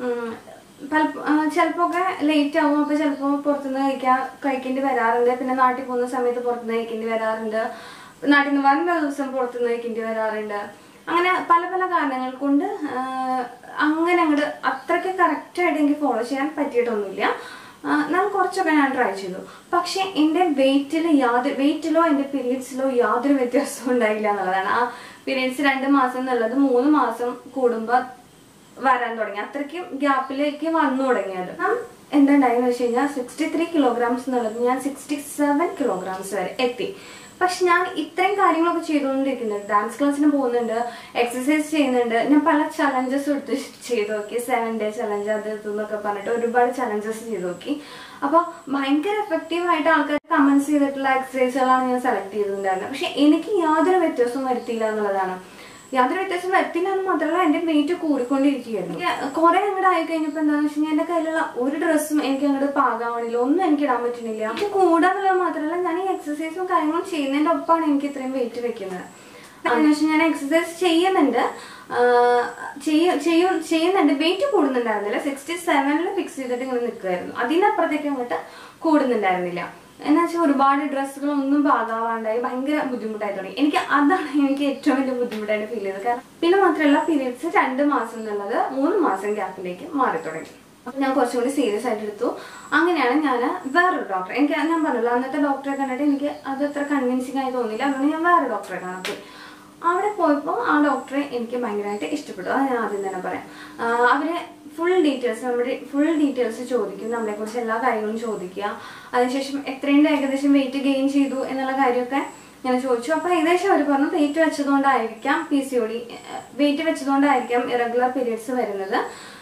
ചിലപ്പോൾ ഒക്കെ ലേറ്റ് ആവും അപ്പോൾ ചിലപ്പോൾ പുറത്തുനിന്ന് കഴിക്കാൻ കഴിക്കേണ്ടി വരാറുണ്ട് പിന്നെ നാട്ടിൽ പോകുന്ന സമയത്ത് പുറത്തുനിന്ന് കഴിക്കേണ്ടി വരാറുണ്ട് നാട്ടിൽ നിന്ന് വന്ന ദിവസം പുറത്തുനിന്ന് കഴിക്കേണ്ടി വരാറുണ്ട് അങ്ങനെ പല പല കാരണങ്ങൾ കൊണ്ട് ആഹ്, അങ്ങനെ അങ്ങോട്ട് അത്രയ്ക്ക് കറക്റ്റായിട്ട് എനിക്ക് ഫോളോ ചെയ്യാൻ പറ്റിയിട്ടൊന്നുമില്ല ആഹ്, എന്നാൽ കുറച്ചൊക്കെ ഞാൻ ട്രൈ ചെയ്തു പക്ഷെ എൻ്റെ വെയിറ്റിൽ യാതൊരു വെയിറ്റിലോ എൻ്റെ പീരീഡ്സിലോ യാതൊരു വ്യത്യാസവും ഉണ്ടായില്ല എന്നുള്ളതാണ് ആ പീരീഡ്സ് രണ്ട് മാസം എന്നുള്ളത് മൂന്ന് മാസം കൂടുമ്പോൾ വരാൻ തുടങ്ങി അത്രയ്ക്കും ഗ്യാപ്പിലേക്ക് വന്നു തുടങ്ങിയത് നാം എന്തുണ്ടായെന്ന് വെച്ച് കഴിഞ്ഞാൽ സിക്സ്റ്റി ത്രീ കിലോഗ്രാംസ് എന്നുള്ളത് ഞാൻ സിക്സ്റ്റി സെവൻ കിലോഗ്രാംസ് വരെ എത്തി പക്ഷെ ഞാൻ ഇത്രയും കാര്യങ്ങളൊക്കെ ചെയ്തുകൊണ്ടിരിക്കുന്നുണ്ട് ഡാൻസ് ക്ലാസ്സിന് പോകുന്നുണ്ട് എക്സസൈസ് ചെയ്യുന്നുണ്ട് ഞാൻ പല ചലഞ്ചസ് എടുത്ത് ചെയ്തു നോക്കി സെവൻ ഡേ ചലഞ്ച് അത് ഇത് എന്നൊക്കെ പറഞ്ഞിട്ട് ഒരുപാട് ചലഞ്ചസ് ചെയ്തു നോക്കി അപ്പോൾ ഭയങ്കര എഫക്റ്റീവ് ആയിട്ട് ആൾക്കാർ കമന്റ്സ് ചെയ്തിട്ടുള്ള എക്സസൈസുകളാണ് ഞാൻ സെലക്ട് ചെയ്തിട്ടുണ്ടായിരുന്നത് പക്ഷെ എനിക്ക് യാതൊരു വ്യത്യാസവും വരുത്തിയില്ല എന്നുള്ളതാണ് യാതൊരു വ്യത്യാസം വരുത്തില്ല എന്ന് മാത്രമല്ല എന്റെ വെയിറ്റ് കൂടിക്കൊണ്ടിരിക്കുകയായിരുന്നു കുറെ അങ്ങോട്ട് ആയി കഴിഞ്ഞപ്പോ എന്താണെന്ന് വെച്ച് കഴിഞ്ഞാൽ എന്റെ കയ്യിലുള്ള ഒരു ഡ്രസ്സും എനിക്ക് അങ്ങോട്ട് പാകാവണില്ല ഒന്നും എനിക്ക് ഇടാൻ പറ്റുന്നില്ല എനിക്ക് കൂടാന്നുള്ളത് മാത്രമല്ല ഞാൻ ഈ എക്സസൈസും കാര്യങ്ങളും ചെയ്യുന്നതിന്റെ ഒപ്പമാണ് എനിക്ക് ഇത്രയും വെയിറ്റ് വെക്കുന്നത് എന്ന് വെച്ചാൽ ഞാൻ എക്സസൈസ് ചെയ്യുന്നുണ്ട് ആഹ് ചെയ്യ- ചെയ്യും ചെയ്യുന്നുണ്ട് വെയിറ്റ് കൂടുന്നുണ്ടായിരുന്നില്ല സിക്സ്റ്റി സെവനിൽ ഫിക്സ് ചെയ്തിട്ട് ഇങ്ങനെ നിൽക്കുമായിരുന്നു അതിനപ്പുറത്തേക്ക് അങ്ങോട്ട് കൂടുന്നുണ്ടായിരുന്നില്ല എന്നാ വെച്ചാൽ ഒരുപാട് ഡ്രസ്സുകളൊന്നും പാകാവാണ്ടായി ഭയങ്കര ബുദ്ധിമുട്ടായി തുടങ്ങി എനിക്ക് അതാണ് എനിക്ക് ഏറ്റവും വലിയ ബുദ്ധിമുട്ടായിട്ട് ഫീൽ ചെയ്തത് കാരണം പിന്നെ മാത്രമല്ല പീരീഡ്സ് രണ്ട് മാസം എന്നുള്ളത് മൂന്ന് മാസം ഗ്യാപ്പിലേക്ക് മാറി തുടങ്ങി അപ്പൊ ഞാൻ കുറച്ചും കൂടി സീരിയസ് ആയിട്ട് എടുത്തു അങ്ങനെയാണ് ഞാൻ വേറൊരു ഡോക്ടറെ എനിക്ക് ഞാൻ പറഞ്ഞല്ലോ അന്നത്തെ ഡോക്ടറെ കണ്ടിട്ട് എനിക്ക് അത് അത്ര കൺവിൻസിങ് ആയി തോന്നിയില്ല അതുകൊണ്ട് ഞാൻ വേറെ ഡോക്ടറെ കാണാൻ പോയി അവിടെ പോയപ്പോൾ ആ ഡോക്ടറെ എനിക്ക് ഭയങ്കരമായിട്ട് ഇഷ്ടപ്പെട്ടു അത് ഞാൻ ആദ്യം തന്നെ പറയാം ആഹ് അവര് ഫുൾ ഡീറ്റെയിൽസ് നമ്മുടെ ഫുൾ ഡീറ്റെയിൽസ് ചോദിക്കും നമ്മളെ കുറിച്ച് എല്ലാ കാര്യങ്ങളും ചോദിക്കുക അതിനുശേഷം എത്രയും ഏകദേശം വെയിറ്റ് ഗെയിൻ ചെയ്തു എന്നുള്ള കാര്യമൊക്കെ ഞാൻ ചോദിച്ചു അപ്പൊ ഏകദേശം അവർ പറഞ്ഞു വെയിറ്റ് വെച്ചതുകൊണ്ടായിരിക്കാം P C O D weight വെച്ചതുകൊണ്ടായിരിക്കാം ഇറഗുലർ പീരിയഡ്സ് വരുന്നത്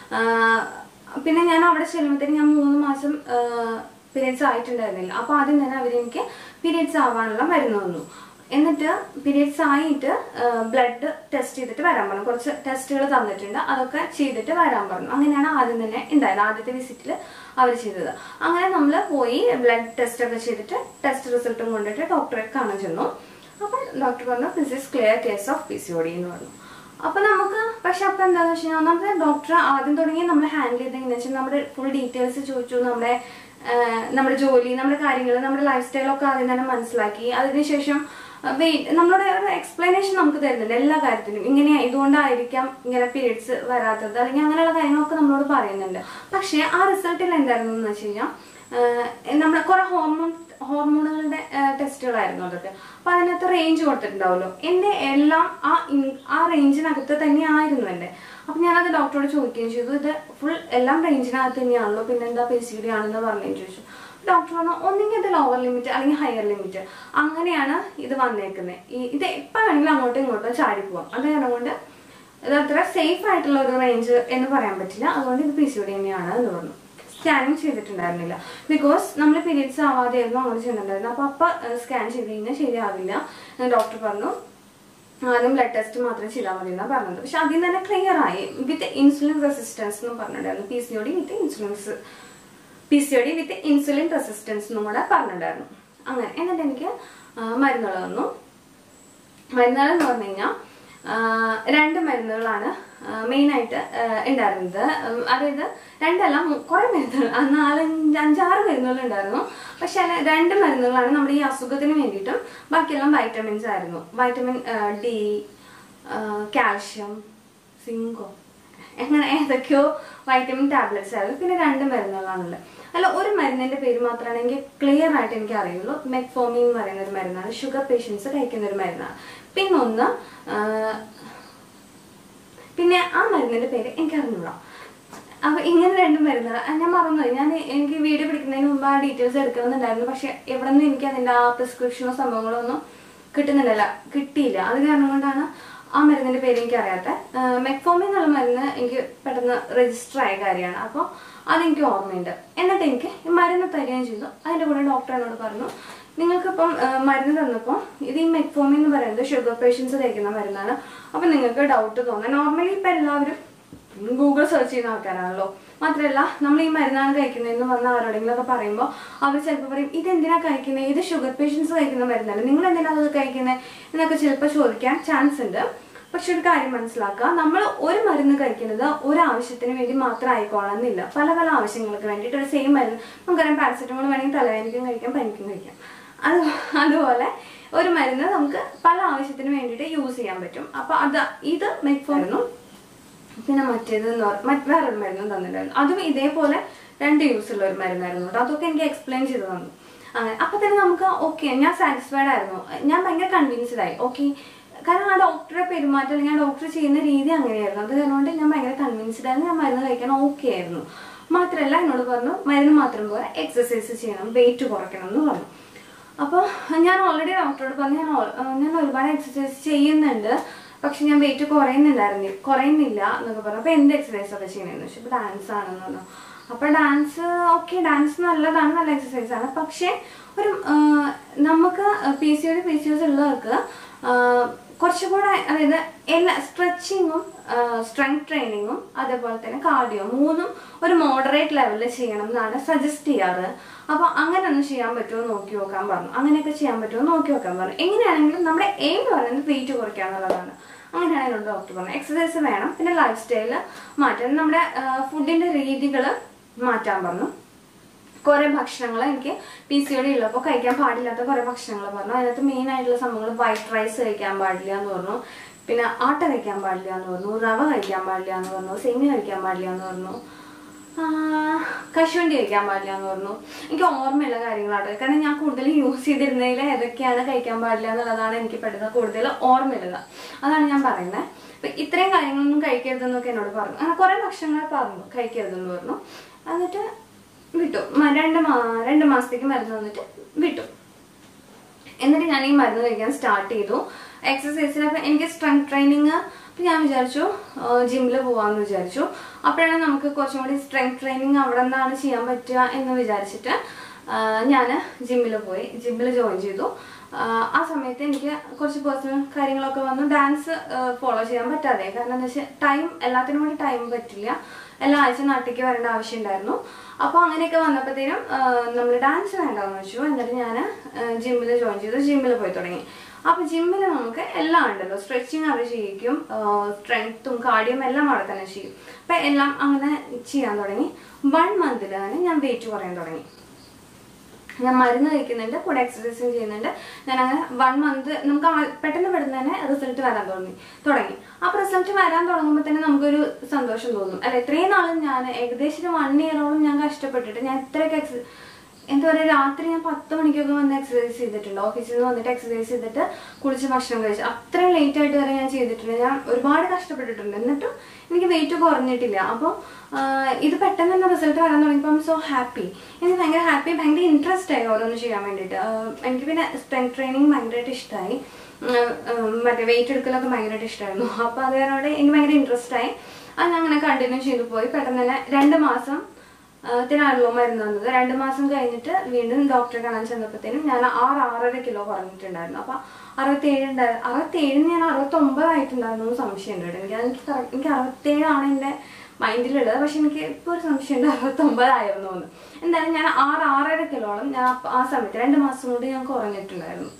ആഹ് പിന്നെ ഞാൻ അവിടെ ചെല്ലുമ്പോഴത്തേക്ക് ഞാൻ മൂന്ന് മാസം പീരിയഡ്സ് ആയിട്ടുണ്ടായിരുന്നില്ല അപ്പൊ ആദ്യം തന്നെ അവരെനിക്ക് പീരിയഡ്സ് ആവാനുള്ള മരുന്ന് തന്നു എന്നിട്ട് പീരിയഡ്സ് ആയിട്ട് ബ്ലഡ് ടെസ്റ്റ് ചെയ്തിട്ട് വരാൻ പറഞ്ഞു കുറച്ച് ടെസ്റ്റുകൾ തന്നിട്ടുണ്ട് അതൊക്കെ ചെയ്തിട്ട് വരാൻ പറഞ്ഞു അങ്ങനെയാണ് ആദ്യം തന്നെ ഉണ്ടായത് ആദ്യത്തെ വിസിറ്റിൽ അവർ ചെയ്തത് അങ്ങനെ നമ്മൾ പോയി ബ്ലഡ് ടെസ്റ്റ് ഒക്കെ ചെയ്തിട്ട് ടെസ്റ്റ് റിസൾട്ടും കൊണ്ടിട്ട് ഡോക്ടറെ കാണാൻ ചെന്നു അപ്പോൾ ഡോക്ടർ പറഞ്ഞു this is clear case of P C O D എന്ന് പറഞ്ഞു അപ്പൊ നമുക്ക് പക്ഷെ അപ്പൊ എന്താന്ന് വെച്ച് കഴിഞ്ഞാൽ ഒന്നാമത്തെ ഡോക്ടർ ആദ്യം തുടങ്ങി നമ്മൾ ഹാൻഡിൽ ചെയ്ത് എങ്ങനെയാ വെച്ചാൽ നമ്മുടെ ഫുൾ ഡീറ്റെയിൽസ് ചോദിച്ചു നമ്മുടെ ആഹ് നമ്മുടെ ജോലി നമ്മുടെ കാര്യങ്ങൾ നമ്മുടെ ലൈഫ് സ്റ്റൈലൊക്കെ ആദ്യം തന്നെ മനസ്സിലാക്കി അതിനുശേഷം വെയിറ്റ് നമ്മളോട് ഒരു എക്സ്പ്ലനേഷൻ നമുക്ക് തരുന്നുണ്ട് എല്ലാ കാര്യത്തിനും ഇങ്ങനെ ഇതുകൊണ്ടായിരിക്കാം ഇങ്ങനെ പീരീഡ്സ് വരാത്തത് അല്ലെങ്കിൽ അങ്ങനെയുള്ള കാര്യങ്ങളൊക്കെ നമ്മളോട് പറയുന്നുണ്ട് പക്ഷേ ആ റിസൾട്ടിൽ എന്തായിരുന്നു എന്ന് വെച്ച് കഴിഞ്ഞാൽ നമ്മുടെ കുറെ ഹോർമോൺ ഹോർമോണുകളുടെ ടെസ്റ്റുകളായിരുന്നു അതൊക്കെ അപ്പൊ അതിനകത്ത് റേഞ്ച് കൊടുത്തിട്ടുണ്ടാവുമല്ലോ എന്റെ എല്ലാം ആ ഇൻ- ആ റേഞ്ചിനകത്ത് തന്നെയായിരുന്നു എന്റെ അപ്പൊ ഞാനത് ഡോക്ടറോട് ചോദിക്കുകയും ചെയ്തു ഇത് ഫുൾ എല്ലാം റേഞ്ചിനകത്ത് തന്നെയാണല്ലോ പിന്നെ എന്താ പി സി ഡി ആണെന്ന് പറഞ്ഞു ചോദിച്ചു ഡോക്ടർ പറഞ്ഞു ഒന്നെങ്കിൽ ഇത് ലോവർ ലിമിറ്റ് അല്ലെങ്കിൽ ഹയർ ലിമിറ്റ് അങ്ങനെയാണ് ഇത് വന്നേക്കുന്നത് ഈ ഇത് എപ്പോൾ വേണമെങ്കിലും അങ്ങോട്ടും ഇങ്ങോട്ടും ചാടി പോവാം അത് കാരണം കൊണ്ട് ഇത് അത്ര സേഫ് ആയിട്ടുള്ള ഒരു റേഞ്ച് എന്ന് പറയാൻ പറ്റില്ല അതുകൊണ്ട് ഇത് പി സി ഡി തന്നെയാണ് എന്ന് പറഞ്ഞു സ്കാനിങ് ചെയ്തിട്ടുണ്ടായിരുന്നില്ല ബിക്കോസ് നമ്മൾ പീരീഡ്സ് ആവാതെയായിരുന്നു അങ്ങോട്ട് ചെന്നിട്ടുണ്ടായിരുന്നു അപ്പോൾ അപ്പം സ്കാൻ ചെയ്ത് കഴിഞ്ഞാൽ ശരിയാവില്ല എന്ന് ഡോക്ടർ പറഞ്ഞു ആദ്യം ബ്ലഡ് ടെസ്റ്റ് മാത്രം ചെയ്താൽ മതി എന്നാണ് പറഞ്ഞത് പക്ഷെ അതിൽ തന്നെ ക്ലിയർ ആയി വിത്ത് ഇൻസുലിൻ റെസിസ്റ്റൻസ് എന്ന് പറഞ്ഞിട്ടുണ്ടായിരുന്നു P C O D with insulins P C O D with insulin resistance എന്നും കൂടെ പറഞ്ഞിട്ടുണ്ടായിരുന്നു അങ്ങനെ എന്നിട്ട് എനിക്ക് ആ, മരുന്നുകൾ തന്നു മരുന്നുകൾ എന്ന് പറഞ്ഞു കഴിഞ്ഞാൽ രണ്ട് മരുന്നുകളാണ് മെയിനായിട്ട് ഉണ്ടായിരുന്നത് ഉം, അതായത് രണ്ടല്ല മൂ- കുറേ മരുന്നുകൾ ആ, നാലഞ്ച് അഞ്ചാറ് മരുന്നുകൾ ഉണ്ടായിരുന്നു പക്ഷെ അതിൽ രണ്ട് മരുന്നുകളാണ് നമ്മുടെ ഈ അസുഖത്തിന് വേണ്ടിയിട്ടും ബാക്കിയെല്ലാം വൈറ്റമിൻസ് ആയിരുന്നു വൈറ്റമിൻ ഡി കാൽഷ്യം സിങ്കോ അങ്ങനെ ഏതൊക്കെയോ വൈറ്റമിൻ ടാബ്ലറ്റ്സ് ആയിരുന്നു പിന്നെ രണ്ട് മരുന്നുകളാണുള്ളത് അല്ല ഒരു മരുന്നിന്റെ പേര് മാത്രമാണ് എനിക്ക് ക്ലിയർ ആയിട്ട് എനിക്ക് അറിയുള്ളൂ മെറ്റ്ഫോമിൻ എന്ന് പറയുന്ന ഒരു മരുന്നാണ് ഷുഗർ പേഷ്യൻസ് കഴിക്കുന്ന ഒരു മരുന്നാണ് പിന്നെ ഒന്ന് ആ, പിന്നെ ആ മരുന്നിന്റെ പേര് എനിക്ക് അറിഞ്ഞൂടാ അപ്പൊ ഇങ്ങനെ രണ്ട് മരുന്നുകൾ ആ, ഞാൻ മറന്നുപോയി ഞാൻ എനിക്ക് വീഡിയോ പിടിക്കുന്നതിന് മുമ്പ് ആ ഡീറ്റെയിൽസ് എടുക്കണമെന്നുണ്ടായിരുന്നു പക്ഷെ എവിടെ നിന്നും എനിക്ക് അതിന്റെ ആ പ്രിസ്ക്രിപ്ഷനോ സംഭവങ്ങളോ ഒന്നും കിട്ടുന്നില്ലല്ല കിട്ടിയില്ല അത് കാരണം കൊണ്ടാണ് ആ മരുന്നിന്റെ പേര് എനിക്ക് അറിയാത്ത മെക്ഫോമി എന്നുള്ള മരുന്ന് എനിക്ക് പെട്ടെന്ന് രജിസ്റ്റർ ആയ കാര്യമാണ് അപ്പോൾ അതെനിക്ക് ഓർമ്മയുണ്ട് എന്നിട്ട് എനിക്ക് ഈ മരുന്ന് തരികയും ചെയ്തു അതിന്റെ കൂടെ ഡോക്ടർ എന്നോട് പറഞ്ഞു നിങ്ങൾക്കിപ്പം ആ, മരുന്ന് തന്നപ്പോൾ ഇത് ഈ മെക്ഫോമി എന്ന് പറയുന്നത് ഷുഗർ പേഷ്യൻസ് കഴിക്കുന്ന മരുന്നാണ് അപ്പം നിങ്ങൾക്ക് ഡൗട്ട് തോന്നാം നോർമലി ഇപ്പം എല്ലാവരും ഗൂഗിൾ സെർച്ച് ചെയ്യുന്ന ആൾക്കാരാണല്ലോ മാത്രമല്ല നമ്മൾ ഈ മരുന്നാണ് കഴിക്കുന്നതെന്ന് വന്ന ആരോടെങ്കിലും ഒക്കെ പറയുമ്പോൾ അവർ ചിലപ്പോൾ പറയും ഇത് എന്തിനാ കഴിക്കുന്നത് ഇത് ഷുഗർ പേഷ്യൻസ് കഴിക്കുന്ന മരുന്നല്ല നിങ്ങൾ എന്തിനാ അത് കഴിക്കുന്നത് എന്നൊക്കെ ചിലപ്പോൾ ചോദിക്കാൻ ചാൻസ് ഉണ്ട് പക്ഷെ ഒരു കാര്യം മനസ്സിലാക്കുക നമ്മൾ ഒരു മരുന്ന് കഴിക്കുന്നത് ഒരു ആവശ്യത്തിന് വേണ്ടി മാത്രം ആയിക്കോളണമെന്നില്ല പല പല ആവശ്യങ്ങൾക്ക് വേണ്ടിയിട്ട് ഒരു സെയിം മരുന്ന് നമുക്കറിയാം പാരസെറ്റമോൾ വേണമെങ്കിൽ തലവേദനയ്ക്കും കഴിക്കാം പനിക്കും കഴിക്കാം അത് അതുപോലെ ഒരു മരുന്ന് നമുക്ക് പല ആവശ്യത്തിന് വേണ്ടിയിട്ട് യൂസ് ചെയ്യാൻ പറ്റും അപ്പൊ അത് ഇത് മെറ്റ്ഫോർന്നു പിന്നെ മറ്റേത് എന്ന് പറ- മറ്റ് വേറൊരു മരുന്നും തന്നിട്ടുണ്ടായിരുന്നു അതും ഇതേപോലെ രണ്ട് യൂസ് ഉള്ള ഒരു മരുന്നായിരുന്നു കേട്ടോ അതൊക്കെ എനിക്ക് എക്സ്പ്ലെയിൻ ചെയ്ത് തന്നു അങ്ങനെ അപ്പൊ തന്നെ നമുക്ക് ഓക്കെ ഞാൻ സാറ്റിസ്ഫൈഡ് ആയിരുന്നു ഞാൻ ഭയങ്കര കൺവിൻസ്ഡ് ആയി ഓക്കെ കാരണം ആ ഡോക്ടറെ പെരുമാറ്റം അല്ലെങ്കിൽ ആ ഡോക്ടർ ചെയ്യുന്ന രീതി അങ്ങനെയായിരുന്നു അത് കാരണം കൊണ്ട് ഞാൻ ഭയങ്കര കൺവിൻസ്ഡ് ആയിരുന്നു ഞാൻ മരുന്ന് കഴിക്കാൻ ഓക്കെ ആയിരുന്നു മാത്രമല്ല എന്നോട് പറഞ്ഞു മരുന്ന് മാത്രം പോരാ എക്സസൈസ് ചെയ്യണം വെയിറ്റ് കുറയ്ക്കണം എന്ന് പറഞ്ഞു അപ്പോൾ ഞാൻ ഓൾറെഡി ഡോക്ടറോട് പറഞ്ഞു ഞാൻ ഓൾ- ആ, ഞാൻ ഒരുപാട് എക്സസൈസ് ചെയ്യുന്നുണ്ട് പക്ഷെ ഞാൻ വെയിറ്റ് കുറയുന്നുണ്ടായിരുന്നു കുറയുന്നില്ല എന്നൊക്കെ പറഞ്ഞു അപ്പോൾ എന്ത് എക്സസൈസ് ഒക്കെ ചെയ്യണമെന്ന് വെച്ചു ഇപ്പോൾ ഡാൻസ് ആണെന്ന് പറഞ്ഞു അപ്പോൾ ഡാൻസ് ഓക്കെ ഡാൻസ് നല്ലതാണ് നല്ല എക്സസൈസ് ആണ് പക്ഷേ ഒരു ആ, നമുക്ക് P C O P C O S ഉള്ളവർക്ക് ആ, കുറച്ചുകൂടെ അതായത് എല്ലാ സ്ട്രെച്ചിങ്ങും സ്ട്രെങ്ത് ട്രെയിനിങ്ങും അതേപോലെ തന്നെ കാർഡിയോ മൂന്നും ഒരു മോഡറേറ്റ് ലെവലിൽ ചെയ്യണം എന്നാണ് സജസ്റ്റ് ചെയ്യാറ് അപ്പൊ അങ്ങനെ ഒന്ന് ചെയ്യാൻ പറ്റുമോ നോക്കി നോക്കാൻ പറഞ്ഞു അങ്ങനെയൊക്കെ ചെയ്യാൻ പറ്റുമോ നോക്കി നോക്കാൻ പറഞ്ഞു എങ്ങനെയാണെങ്കിലും നമ്മുടെ എയിം എന്ന് പറയുന്നത് വെയിറ്റ് കുറയ്ക്കുക എന്നുള്ളതാണ് അങ്ങനെയാണ് എന്നോട് ഡോക്ടർ പറഞ്ഞത് എക്സസൈസ് വേണം പിന്നെ ലൈഫ് സ്റ്റൈല് മാറ്റാൻ നമ്മുടെ ഫുഡിന്റെ രീതികൾ മാറ്റാൻ പറഞ്ഞു കുറെ ഭക്ഷണങ്ങൾ എനിക്ക് പി സി ഒ ഡി ഉള്ളപ്പോൾ കഴിക്കാൻ പാടില്ലാത്ത കുറെ ഭക്ഷണങ്ങൾ പറഞ്ഞു അതിനകത്ത് മെയിൻ ആയിട്ടുള്ള സംഭവങ്ങൾ വൈറ്റ് റൈസ് കഴിക്കാൻ പാടില്ല എന്ന് പറഞ്ഞു പിന്നെ ആട്ട കഴിക്കാൻ പാടില്ല എന്ന് പറഞ്ഞു റവ കഴിക്കാൻ പാടില്ല എന്ന് പറഞ്ഞു സേമിയ കഴിക്കാൻ പാടില്ല എന്ന് പറഞ്ഞു ആ, കശുവണ്ടി കഴിക്കാൻ പാടില്ല എന്ന് പറഞ്ഞു എനിക്ക് ഓർമ്മയുള്ള കാര്യങ്ങളാണ് കാരണം ഞാൻ കൂടുതൽ യൂസ് ചെയ്തിരുന്നതിൽ ഏതൊക്കെയാണ് കഴിക്കാൻ പാടില്ല എന്നുള്ളതാണ് എനിക്ക് പെട്ടെന്ന് കൂടുതൽ ഓർമ്മയുള്ളത് അതാണ് ഞാൻ പറയുന്നത് അപ്പൊ ഇത്രയും കാര്യങ്ങളൊന്നും കഴിക്കരുതെന്നൊക്കെ എന്നോട് പറഞ്ഞു അങ്ങനെ കുറെ ഭക്ഷണങ്ങൾ പറഞ്ഞു കഴിക്കരുതെന്ന് പറഞ്ഞു എന്നിട്ട് വിട്ടു മ- രണ്ട് മാ രണ്ട് മാസത്തേക്ക് മരുന്ന് തന്നിട്ട് വിട്ടു എന്നിട്ട് ഞാൻ ഈ മരുന്ന് കഴിക്കാൻ സ്റ്റാർട്ട് ചെയ്തു എക്സസൈസിന് അപ്പം എനിക്ക് സ്ട്രെങ്ത് ട്രെയിനിങ് അപ്പം ഞാൻ വിചാരിച്ചു ജിമ്മിൽ പോവാമെന്ന് വിചാരിച്ചു അപ്പോഴാണ് നമുക്ക് കുറച്ചും കൂടി സ്ട്രെങ്ത് ട്രെയിനിങ് അവിടെ നിന്നാണ് ചെയ്യാൻ പറ്റുക എന്ന് വിചാരിച്ചിട്ട് ഞാൻ ജിമ്മിൽ പോയി ജിമ്മിൽ ജോയിൻ ചെയ്തു ആ, ആ സമയത്ത് എനിക്ക് കുറച്ച് പേഴ്സണൽ കാര്യങ്ങളൊക്കെ വന്നു ഡാൻസ് ഫോളോ ചെയ്യാൻ പറ്റാതെ കാരണം എന്താ വെച്ചാൽ ടൈം എല്ലാത്തിനും കൂടി ടൈം പറ്റില്ല എല്ലാ ആഴ്ച നാട്ടിലേക്ക് വരേണ്ട ആവശ്യമുണ്ടായിരുന്നു അപ്പോൾ അങ്ങനെയൊക്കെ വന്നപ്പോഴത്തേനും നമ്മൾ ഡാൻസ് വേണ്ടെന്ന് വെച്ചു എന്നിട്ട് ഞാൻ ജിമ്മിൽ ജോയിൻ ചെയ്തു ജിമ്മിൽ പോയി തുടങ്ങി അപ്പോൾ ജിമ്മിൽ നമുക്ക് എല്ലാം ഉണ്ടല്ലോ സ്ട്രെച്ചിങ് അവർ ചെയ്യിക്കും സ്ട്രെങ്ത്തും കാർഡിയും എല്ലാം അവിടെ തന്നെ ചെയ്യും അപ്പം എല്ലാം അങ്ങനെ ചെയ്യാൻ തുടങ്ങി വൺ മന്തിൽ തന്നെ ഞാൻ വെയിറ്റ് കുറയാൻ തുടങ്ങി ഞാൻ മരുന്ന് കഴിക്കുന്നുണ്ട് കൂടെ എക്സസൈസും ചെയ്യുന്നുണ്ട് ഞാൻ അങ്ങനെ വൺ മന്ത് നമുക്ക് ആ- പെട്ടെന്ന് പെട്ടെന്ന് തന്നെ റിസൾട്ട് വരാൻ തുടങ്ങി തുടങ്ങി അപ്പോൾ റിസൾട്ട് വരാൻ തുടങ്ങുമ്പോൾ തന്നെ നമുക്കൊരു സന്തോഷം തോന്നും അല്ല ഇത്രയും നാളും ഞാൻ ഏകദേശം ഒരു വൺ ഇയറോളം ഞാൻ കഷ്ടപ്പെട്ടിട്ട് ഞാൻ ഇത്രയൊക്കെ എക്സ എന്താ പറയുക രാത്രി ഞാൻ പത്ത് മണിക്കൊക്കെ വന്ന് എക്സസൈസ് ചെയ്തിട്ടുണ്ട് ഓഫീസിൽ നിന്ന് വന്നിട്ട് എക്സസൈസ് ചെയ്തിട്ട് കുളിച്ച് ഭക്ഷണം കഴിച്ചു അത്രയും ലേറ്റ് ആയിട്ട് വരെ ഞാൻ ചെയ്തിട്ടുണ്ട് ഞാൻ ഒരുപാട് കഷ്ടപ്പെട്ടിട്ടുണ്ട് എന്നിട്ടും എനിക്ക് വെയിറ്റ് കുറഞ്ഞിട്ടില്ല അപ്പോൾ ഇത് പെട്ടെന്ന് തന്നെ റിസൾട്ട് വരാൻ തുടങ്ങിയപ്പോൾ സോ ഹാപ്പി എനിക്ക് ഭയങ്കര ഹാപ്പി ഭയങ്കര ഇൻട്രസ്റ്റ് ആയി ഓരോന്ന് ചെയ്യാൻ വേണ്ടിയിട്ട് ആഹ് എനിക്ക് പിന്നെ സ്ട്രെങ്ത് ട്രെയിനിങ് ഭയങ്കരമായിട്ട് ഇഷ്ടമായി മറ്റേ വെയിറ്റ് എടുക്കലൊക്കെ ഭയങ്കരമായിട്ട് ഇഷ്ടമായിരുന്നു അപ്പോൾ അത് കാരണോട് എനിക്ക് ഭയങ്കര ഇൻട്രസ്റ്റ് ആയി അത് ഞാൻ അങ്ങനെ കണ്ടിന്യൂ ചെയ്തു പോയി പെട്ടെന്ന് തന്നെ രണ്ട് മാസം ത്തിനാണല്ലോ മരുന്ന് തന്നത് രണ്ട് മാസം കഴിഞ്ഞിട്ട് വീണ്ടും ഡോക്ടറെ കാണാൻ ചെന്നപ്പോഴത്തേനും ഞാൻ ആറ് ആറര കിലോ കുറഞ്ഞിട്ടുണ്ടായിരുന്നു അപ്പൊ അറുപത്തേഴ് ഉണ്ടായിരുന്നു അറുപത്തേഴിന് ഞാൻ അറുപത്തൊമ്പതായിട്ടുണ്ടായിരുന്നു എന്ന് സംശയമുണ്ട് കേട്ടോ എനിക്ക് എനിക്ക് correct- എനിക്ക് അറുപത്തേഴാണ് എൻ്റെ മൈൻഡിലുള്ളത് പക്ഷെ എനിക്ക് ഇപ്പോൾ ഒരു സംശയമുണ്ട് അറുപത്തൊമ്പതായിരുന്നു എന്ന് എന്തായാലും ഞാൻ ആറ് ആറര കിലോളം ഞാൻ അപ്പ- ആ സമയത്ത് രണ്ട് മാസം കൊണ്ട് ഞാൻ കുറഞ്ഞിട്ടുണ്ടായിരുന്നു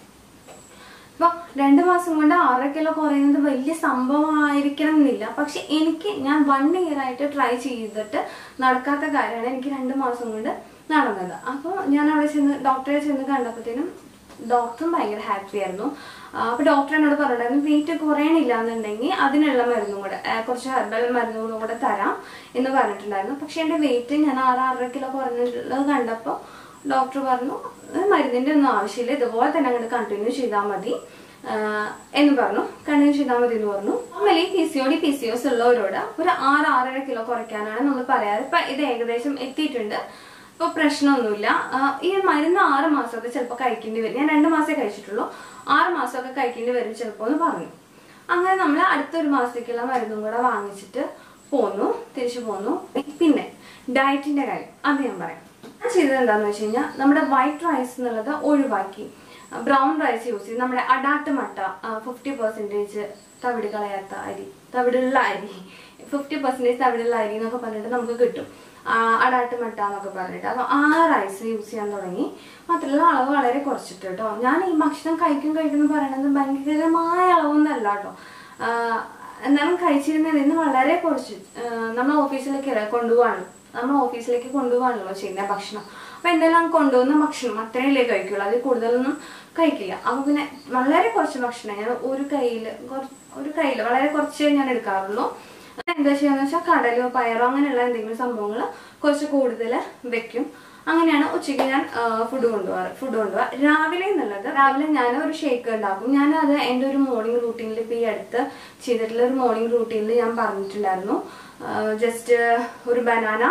അപ്പൊ രണ്ട് മാസം കൊണ്ട് ആറ് കിലോ കുറയുന്നത് വലിയ സംഭവമായിരിക്കണം എന്നില്ല പക്ഷെ എനിക്ക് ഞാൻ വൺ ഇയർ ആയിട്ട് ട്രൈ ചെയ്തിട്ട് നടക്കാത്ത കാര്യമാണ് എനിക്ക് രണ്ട് മാസം കൊണ്ട് നടന്നത് അപ്പോൾ ഞാൻ അവിടെ ചെന്ന് ഡോക്ടറെ ചെന്ന് കണ്ടപ്പോഴത്തേനും ഡോക്ടറും ഭയങ്കര ഹാപ്പി ആയിരുന്നു ആ, അപ്പൊ ഡോക്ടർ എന്നോട് പറഞ്ഞിട്ടുണ്ടായിരുന്നു വെയിറ്റ് കുറയണില്ല എന്നുണ്ടെങ്കിൽ അതിനുള്ള മരുന്നും കൂടെ ആ, കുറച്ച് ഹെർബൽ മരുന്നുകളും കൂടെ തരാം എന്ന് പറഞ്ഞിട്ടുണ്ടായിരുന്നു പക്ഷെ എൻ്റെ വെയിറ്റ് ഞാൻ ആറ് ആറര കിലോ കുറഞ്ഞുള്ളത് കണ്ടപ്പോൾ ഡോക്ടർ പറഞ്ഞു "ഇത് മരുന്നിന്റെ ഒന്നും ആവശ്യമില്ല ഇതുപോലെ തന്നെ അങ്ങോട്ട് കണ്ടിന്യൂ ചെയ്താൽ മതി ആഹ് എന്ന് പറഞ്ഞു കണ്ടിന്യൂ ചെയ്താൽ മതി എന്ന് പറഞ്ഞു normally P C O D P C O S ഉള്ളവരോട് ഒരു ആറ് ആറര കിലോ കുറയ്ക്കാനാണ് നമ്മൾ പറയാറ് ഇപ്പൊ ഇത് ഏകദേശം എത്തിയിട്ടുണ്ട് ഇപ്പൊ പ്രശ്നമൊന്നുമില്ല ആഹ് ഈ മരുന്ന് ആറ് മാസമൊക്കെ ചിലപ്പോൾ കഴിക്കേണ്ടി വരും ഞാൻ രണ്ട് മാസമേ കഴിച്ചിട്ടുള്ളൂ ആറ് മാസമൊക്കെ കഴിക്കേണ്ടി വരും ചിലപ്പോൾ എന്ന് പറഞ്ഞു അങ്ങനെ നമ്മൾ അടുത്തൊരു മാസത്തേക്കുള്ള മരുന്നും കൂടെ വാങ്ങിച്ചിട്ട് പോന്നു തിരിച്ചു പോന്നു പിന്നെ ഡയറ്റിന്റെ കാര്യം അത് ഞാൻ പറയാം ഞാൻ ചെയ്തത് എന്താന്ന് വെച്ച് കഴിഞ്ഞാൽ നമ്മുടെ വൈറ്റ് റൈസ് എന്നുള്ളത് ഒഴിവാക്കി ബ്രൗൺ റൈസ് യൂസ് ചെയ്ത് നമ്മുടെ അടാട്ട് മട്ട ഫിഫ്റ്റി പെർസെൻറ്റേജ് തവിട് കളയാത്ത അരി തവിടുള്ള അരി ഫിഫ്റ്റി പെർസെൻറ്റേജ് തവിടുള്ള അരി എന്നൊക്കെ പറഞ്ഞിട്ട് നമുക്ക് കിട്ടും ആ, അടാട്ട് മട്ട എന്നൊക്കെ പറഞ്ഞിട്ട് അപ്പോൾ ആ റൈസ് യൂസ് ചെയ്യാൻ തുടങ്ങി മാത്രമല്ല അളവ് വളരെ കുറച്ചിട്ട് കേട്ടോ ഞാൻ ഈ ഭക്ഷണം കഴിക്കും കഴിക്കുന്നു പറയണത് ഭയങ്കരമായ അളവൊന്നല്ല കേട്ടോ ആഹ് എന്നാലും കഴിച്ചിരുന്നതിൽ നിന്ന് വളരെ കുറച്ച് നമ്മൾ ഓഫീസിലേക്ക് കൊണ്ടുപോകാണ് നമ്മൾ ഓഫീസിലേക്ക് കൊണ്ടുപോകാണല്ലോ ചെയ്യുന്ന ഭക്ഷണം അപ്പൊ എന്തെല്ലാം കൊണ്ടുപോകുന്ന ഭക്ഷണം അത്രയല്ലേ കഴിക്കുള്ളൂ അതിൽ കൂടുതലൊന്നും കഴിക്കില്ല അപ്പൊ പിന്നെ വളരെ കുറച്ച് ഭക്ഷണം ഞാൻ ഒരു കയ്യില് കുറ- ഒരു കയ്യില് വളരെ കുറച്ച് ഞാൻ എടുക്കാറുള്ളൂ എന്താ ചെയ്യാന്ന് വെച്ചാൽ കടലോ പയറോ അങ്ങനെയുള്ള എന്തെങ്കിലും സംഭവങ്ങൾ കുറച്ച് കൂടുതൽ വെക്കും അങ്ങനെയാണ് ഉച്ചയ്ക്ക് ഞാൻ ഫുഡ് കൊണ്ടുപോകാറ് ഫുഡ് കൊണ്ടുപോകാം രാവിലെ എന്നുള്ളത് രാവിലെ ഞാൻ ഒരു ഷേക്ക് ഉണ്ടാക്കും ഞാൻ അത് എൻ്റെ ഒരു മോർണിംഗ് റൂട്ടീനിൽ ഇപ്പോൾ ഈ അടുത്ത് ചെയ്തിട്ടുള്ള ഒരു മോർണിംഗ് റൂട്ടീനിൽ ഞാൻ പറഞ്ഞിട്ടുണ്ടായിരുന്നു ജസ്റ്റ് ഒരു ബനാന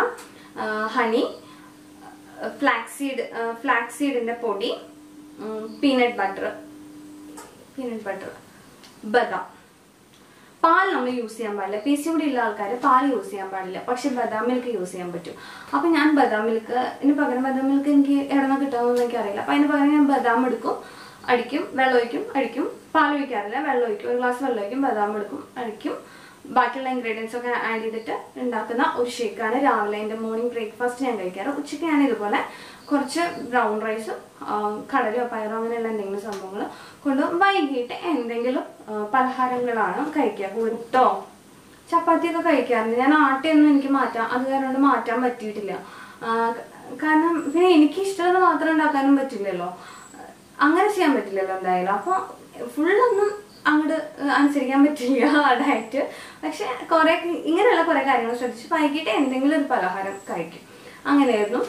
ഹണി ഫ്ലാക്സീഡ് ഫ്ലാക്സീഡിന്റെ പൊടി പീനട്ട് ബട്ടർ പീനട്ട് ബട്ടർ ബദാം പാൽ നമ്മൾ യൂസ് ചെയ്യാൻ പാടില്ല പി സി കൂടി ഉള്ള ആൾക്കാർ പാൽ യൂസ് ചെയ്യാൻ പാടില്ല പക്ഷെ ബദാം മിൽക്ക് യൂസ് ചെയ്യാൻ പറ്റും അപ്പൊ ഞാൻ ബദാം മിൽക്ക് ഇതിന് പകരം ബദാം മിൽക്ക് എനിക്ക് എവിടെ നിന്ന് കിട്ടാമെന്ന് എനിക്ക് അറിയില്ല അപ്പൊ അതിന് പകരം ഞാൻ ബദാം എടുക്കും അടിക്കും വെള്ളം ഒഴിക്കും അടിക്കും പാൽ ഒഴിക്കാറില്ല വെള്ളം ഒഴിക്കും ഒരു ഗ്ലാസ് വെള്ളം ഒഴിക്കും ബദാം എടുക്കും അടിക്കും ബാക്കിയുള്ള ഇൻഗ്രീഡിയൻസ് ഒക്കെ ആഡ് ചെയ്തിട്ട് ഉണ്ടാക്കുന്ന ഒരു ഷേക്കാണ് രാവിലെ എൻ്റെ മോർണിംഗ് ബ്രേക്ക്ഫാസ്റ്റ് ഞാൻ കഴിക്കാറ് ഉച്ചയ്ക്ക് ഞാൻ ഇതുപോലെ കുറച്ച് ബ്രൗൺ റൈസും കടലോ പയറോ അങ്ങനെയുള്ള എന്തെങ്കിലും സംഭവങ്ങൾ കൊണ്ട് വൈകിട്ട് എന്തെങ്കിലും ആ, പലഹാരങ്ങളാണ് കഴിക്കുക കൂട്ടോ ചപ്പാത്തിയൊക്കെ കഴിക്കാറുണ്ട് ഞാൻ ആട്ടയൊന്നും എനിക്ക് മാറ്റാം അത് കാരണം കൊണ്ട് മാറ്റാൻ പറ്റിയിട്ടില്ല ആ, കാരണം പിന്നെ എനിക്ക് ഇഷ്ടമുള്ളത് മാത്രം ഉണ്ടാക്കാനും പറ്റില്ലല്ലോ അങ്ങനെ ചെയ്യാൻ പറ്റില്ലല്ലോ എന്തായാലും അപ്പോൾ ഫുള്ളൊന്നും അങ്ങോട്ട് അനുസരിക്കാൻ പറ്റില്ല ഡയറ്റ് പക്ഷെ കുറെ ഇങ്ങനെയുള്ള കുറെ കാര്യങ്ങൾ ശ്രദ്ധിച്ച് വൈകിട്ട് എന്തെങ്കിലും ഒരു പലഹാരം കഴിക്കും അങ്ങനെയായിരുന്നു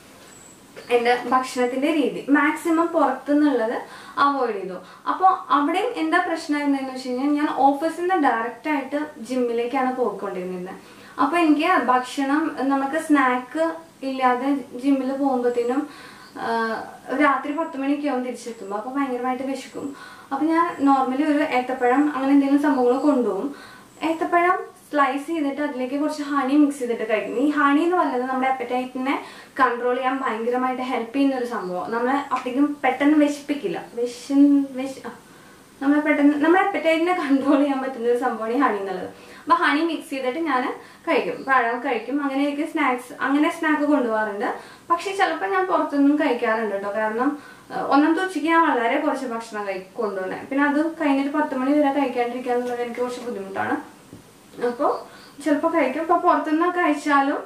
എൻ്റെ ഭക്ഷണത്തിന്റെ രീതി മാക്സിമം പുറത്തുനിന്നുള്ളത് അവോയ്ഡ് ചെയ്തു അപ്പോൾ അവിടെയും എന്താ പ്രശ്നമായിരുന്നതെന്ന് വെച്ച് കഴിഞ്ഞാൽ ഞാൻ ഓഫീസിൽ നിന്ന് ഡയറക്റ്റ് ആയിട്ട് ജിമ്മിലേക്കാണ് പോയിക്കൊണ്ടിരുന്നത് അപ്പോൾ എനിക്ക് ഭക്ഷണം നമുക്ക് സ്നാക്ക് ഇല്ലാതെ ജിമ്മിൽ പോകുമ്പോഴത്തേനും രാത്രി പത്ത് മണിയൊക്കെ ആവും തിരിച്ചെത്തുമ്പോൾ അപ്പോൾ ഭയങ്കരമായിട്ട് വിശക്കും അപ്പോൾ ഞാൻ നോർമലി ഒരു ഏത്തപ്പഴം അങ്ങനെ എന്തെങ്കിലും സംഭവങ്ങൾ കൊണ്ടുപോകും ഏത്തപ്പഴം സ്ലൈസ് ചെയ്തിട്ട് അതിലേക്ക് കുറച്ച് ഹണി മിക്സ് ചെയ്തിട്ട് കഴിക്കും ഈ ഹണി എന്ന് പറയുന്നത് നമ്മുടെ അപ്പറ്റൈറ്റിനെ കൺട്രോൾ ചെയ്യാൻ ഭയങ്കരമായിട്ട് ഹെൽപ്പ് ചെയ്യുന്ന ഒരു സംഭവം നമ്മളെ അപ്പോഴേക്കും പെട്ടെന്ന് വിശപ്പിക്കില്ല വിശ വിശ ആ. നമ്മളെ പെട്ടെന്ന് നമ്മുടെ അപ്പറ്റൈറ്റിനെ കൺട്രോൾ ചെയ്യാൻ പറ്റുന്ന ഒരു സംഭവമാണ് ഈ ഹണി എന്നുള്ളത് അപ്പൊ ഹണി മിക്സ് ചെയ്തിട്ട് ഞാൻ കഴിക്കും പഴം കഴിക്കും അങ്ങനെ എനിക്ക് സ്നാക്സ് അങ്ങനെ സ്നാക്ക് കൊണ്ടുപോകാറുണ്ട് പക്ഷെ ചിലപ്പോൾ ഞാൻ പുറത്തുനിന്നും കഴിക്കാറുണ്ട് കേട്ടോ കാരണം ഏഹ്, ഒന്നാമത്തെ ഉച്ചയ്ക്ക് ഞാൻ വളരെ കുറച്ച് ഭക്ഷണം കഴി കൊണ്ടുപോകണേ പിന്നെ അത് കഴിഞ്ഞിട്ട് പത്ത് മണി വരെ കഴിക്കാണ്ടിരിക്കുക എന്നുള്ളത് എനിക്ക് കുറച്ച് ബുദ്ധിമുട്ടാണ് അപ്പോൾ ചിലപ്പോൾ കഴിക്കും ഇപ്പോൾ പുറത്തുനിന്ന് കഴിച്ചാലും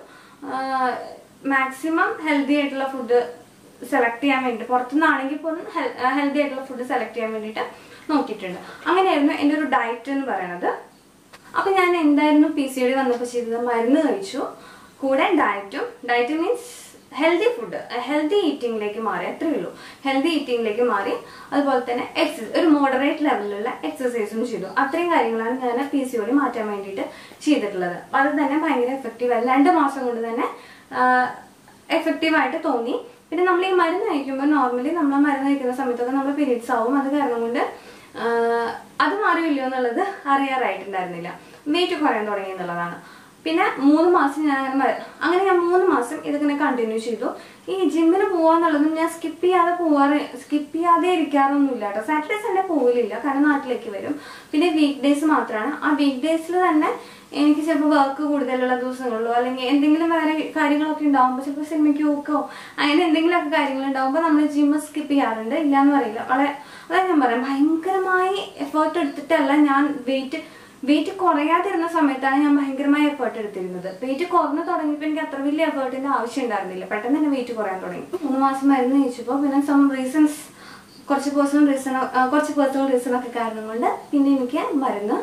മാക്സിമം ഹെൽത്തി ആയിട്ടുള്ള ഫുഡ് സെലക്ട് ചെയ്യാൻ വേണ്ടി പുറത്തുനിന്നാണെങ്കിൽ പോലും ഹെൽത്തി ആയിട്ടുള്ള ഫുഡ് സെലക്ട് ചെയ്യാൻ വേണ്ടിയിട്ട് നോക്കിയിട്ടുണ്ട് അങ്ങനെയായിരുന്നു എൻ്റെ ഒരു ഡയറ്റ് എന്ന് പറയുന്നത് അപ്പൊ ഞാൻ എന്തായിരുന്നു പി സി ഡി വന്നപ്പോൾ ചെയ്തത് മരുന്ന് കഴിച്ചു കൂടെ ഡയറ്റും diet means healthy food healthy ഈറ്റിംഗിലേക്ക് മാറി അത്രയേ ഉള്ളൂ ഹെൽത്തി ഈറ്റിംഗിലേക്ക് മാറി അതുപോലെ തന്നെ എക്സസൈസ് ഒരു മോഡറേറ്റ് ലെവലിലുള്ള എക്സസൈസും ചെയ്തു അത്രയും കാര്യങ്ങളാണ് ഞാൻ പി സി ഒടി മാറ്റാൻ വേണ്ടിയിട്ട് ചെയ്തിട്ടുള്ളത് അത് തന്നെ ഭയങ്കര എഫക്റ്റീവ് ആയിരുന്നു രണ്ട് മാസം കൊണ്ട് തന്നെ എഫക്റ്റീവായിട്ട് തോന്നി പിന്നെ നമ്മൾ ഈ മരുന്ന് കഴിക്കുമ്പോൾ നോർമലി നമ്മൾ ആ മരുന്ന് കഴിക്കുന്ന സമയത്തൊക്കെ നമ്മൾ പീരീഡ്സ് ആവും അത് കാരണം കൊണ്ട് ആഹ് അത് മാറിയില്ലയോ എന്നുള്ളത് അറിയാറായിട്ടുണ്ടായിരുന്നില്ല വെയിറ്റ് കുറയാൻ തുടങ്ങി എന്നുള്ളതാണ് പിന്നെ മൂന്ന് മാസം ഞാൻ അങ്ങനെ മ- അങ്ങനെ ഞാൻ മൂന്ന് മാസം ഇതിങ്ങനെ കണ്ടിന്യൂ ചെയ്തു ഈ ജിമ്മിന് പോവാന്നുള്ളതും ഞാൻ സ്കിപ്പ് ചെയ്യാതെ പോവാറ് സ്കിപ്പ് ചെയ്യാതെ ഇരിക്കാറൊന്നുമില്ല കേട്ടോ സാറ്റർഡേ സൺഡേ പോവില്ല കാരണം നാട്ടിലേക്ക് വരും പിന്നെ വീക്ക് ഡേയ്സ് മാത്രമാണ് ആ വീക്ക് ഡേയ്സിൽ തന്നെ എനിക്ക് ചിലപ്പോൾ വർക്ക് കൂടുതലുള്ള ദിവസങ്ങളിലോ അല്ലെങ്കിൽ എന്തെങ്കിലും വേറെ കാര്യങ്ങളൊക്കെ ഉണ്ടാകുമ്പോൾ ചിലപ്പോൾ സിനിമയ്ക്ക് പോക്കോ അങ്ങനെ എന്തെങ്കിലുമൊക്കെ കാര്യങ്ങൾ ഉണ്ടാകുമ്പോൾ നമ്മൾ ജിമ്മ് സ്കിപ്പ് ചെയ്യാറുണ്ട് ഇല്ലാന്ന് പറയില്ല വളരെ അതായത് ഞാൻ പറയാം ഭയങ്കരമായി എഫേർട്ട് എടുത്തിട്ടല്ല ഞാൻ വെയിറ്റ് വെയിറ്റ് കുറയാതിരുന്ന സമയത്താണ് ഞാൻ ഭയങ്കരമായ എഫേർട്ട് എടുത്തിരുന്നത് വെയിറ്റ് കുറഞ്ഞു തുടങ്ങിയപ്പോൾ എനിക്ക് അത്ര വലിയ എഫേർട്ടിന്റെ ആവശ്യം ഉണ്ടായിരുന്നില്ല പെട്ടെന്ന് തന്നെ വെയിറ്റ് കുറയാൻ തുടങ്ങി മൂന്ന് മാസം മരുന്ന് കഴിച്ചപ്പോൾ പിന്നെ സം റീസൺസ് കുറച്ച് പേഴ്സണൽ റീസൺ കുറച്ച് പേഴ്സണൽ റീസൺ ഒക്കെ കാരണം കൊണ്ട് പിന്നെ എനിക്ക് മരുന്ന്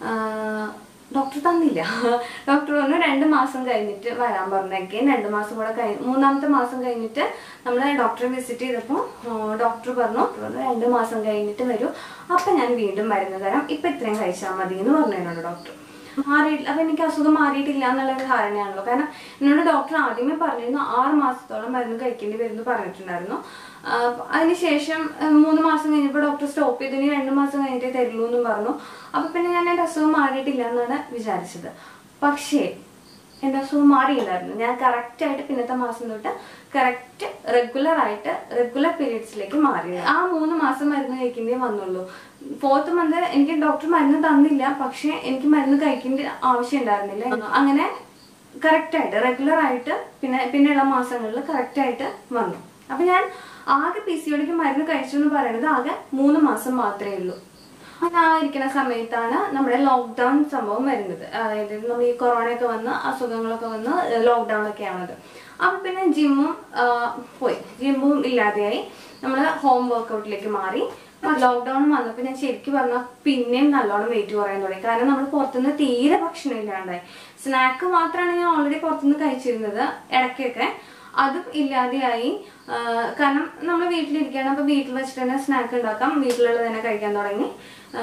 ഡോക്ടർ തന്നില്ല ഡോക്ടർ പറഞ്ഞു രണ്ട് മാസം കഴിഞ്ഞിട്ട് വരാൻ പറഞ്ഞേക്കെ രണ്ട് മാസം കൂടെ കഴിഞ്ഞ് മൂന്നാമത്തെ മാസം കഴിഞ്ഞിട്ട് നമ്മൾ ഡോക്ടറെ വിസിറ്റ് ചെയ്തപ്പോൾ ഡോക്ടർ പറഞ്ഞു ഡോക്ടർ പറഞ്ഞു രണ്ട് മാസം കഴിഞ്ഞിട്ട് വരൂ അപ്പം ഞാൻ വീണ്ടും മരുന്ന് തരാം ഇപ്പം ഇത്രയും കഴിച്ചാൽ മതി എന്ന് പറഞ്ഞു എന്നോട് ഡോക്ടർ മാറിയിട്ടില്ല അപ്പൊ എനിക്ക് അസുഖം മാറിയിട്ടില്ല എന്നുള്ള ഒരു ധാരണയാണല്ലോ കാരണം എന്നോട് ഡോക്ടർ ആദ്യമേ പറഞ്ഞിരുന്നു ആറ് മാസത്തോളം മരുന്ന് കഴിക്കേണ്ടി വരുമെന്ന് പറഞ്ഞിട്ടുണ്ടായിരുന്നു ആഹ് അതിനുശേഷം ആഹ് മൂന്ന് മാസം കഴിഞ്ഞപ്പോൾ ഡോക്ടർ സ്റ്റോപ്പ് ചെയ്തു ഇനി രണ്ട് മാസം കഴിഞ്ഞിട്ടേ തരുള്ളൂ എന്നും പറഞ്ഞു അപ്പൊ പിന്നെ ഞാൻ എൻ്റെ അസുഖം മാറിയിട്ടില്ല എന്നാണ് വിചാരിച്ചത് പക്ഷേ എൻ്റെ അസുഖം മാറിയില്ലായിരുന്നു ഞാൻ കറക്റ്റ് ആയിട്ട് പിന്നത്തെ മാസം തൊട്ട് കറക്റ്റ് റെഗുലർ ആയിട്ട് റെഗുലർ പീരീഡ്സിലേക്ക് മാറി ആ മൂന്ന് മാസം മരുന്ന് കഴിക്കേണ്ടേ വന്നുള്ളൂ ഫോർത്ത് മന്ത് എനിക്ക് ഡോക്ടർ മരുന്ന് തന്നില്ല പക്ഷെ എനിക്ക് മരുന്ന് കഴിക്കേണ്ട ആവശ്യം ഉണ്ടായിരുന്നില്ല അങ്ങനെ കറക്റ്റ് ആയിട്ട് റെഗുലർ ആയിട്ട് പിന്നെ പിന്നെയുള്ള മാസങ്ങളിൽ കറക്റ്റ് ആയിട്ട് വന്നു അപ്പൊ ഞാൻ ആകെ പി സി ഒടിക്ക് മരുന്ന് കഴിച്ചു എന്ന് പറയുന്നത് ആകെ മൂന്ന് മാസം മാത്രമേ ഉള്ളൂ അങ്ങനെ ആ ഇരിക്കുന്ന സമയത്താണ് നമ്മുടെ ലോക്ക്ഡൗൺ സംഭവം വരുന്നത് അതായത് നമ്മൾ ഈ കൊറോണ ഒക്കെ വന്ന് അസുഖങ്ങളൊക്കെ വന്ന് ലോക്ക്ഡൗൺ ഒക്കെ ആണത് അപ്പൊ പിന്നെ ജിമ്മും പോയി ജിമ്മും ഇല്ലാതെയായി നമ്മൾ ഹോം വർക്കൗട്ടിലേക്ക് മാറി ലോക്ക്ഡൗൺ വന്നപ്പോൾ ഞാൻ ശരിക്കും പറഞ്ഞാൽ പിന്നെയും നല്ലോണം വെയിറ്റ് കുറയാൻ തുടങ്ങി കാരണം നമ്മൾ പുറത്തുനിന്ന് തീരെ ഭക്ഷണം ഇല്ലാണ്ടായി സ്നാക്ക് മാത്രമാണ് ഞാൻ ഓൾറെഡി പുറത്തുനിന്ന് കഴിച്ചിരുന്നത് ഇടയ്ക്കൊക്കെ അതും ഇല്ലാതെയായി ആ, കാരണം നമ്മൾ വീട്ടിലിരിക്കുകയാണ് അപ്പൊ വീട്ടിൽ വെച്ചിട്ട് തന്നെ സ്നാക്ക് ഉണ്ടാക്കാം വീട്ടിലുള്ളത് തന്നെ കഴിക്കാൻ തുടങ്ങി ആ,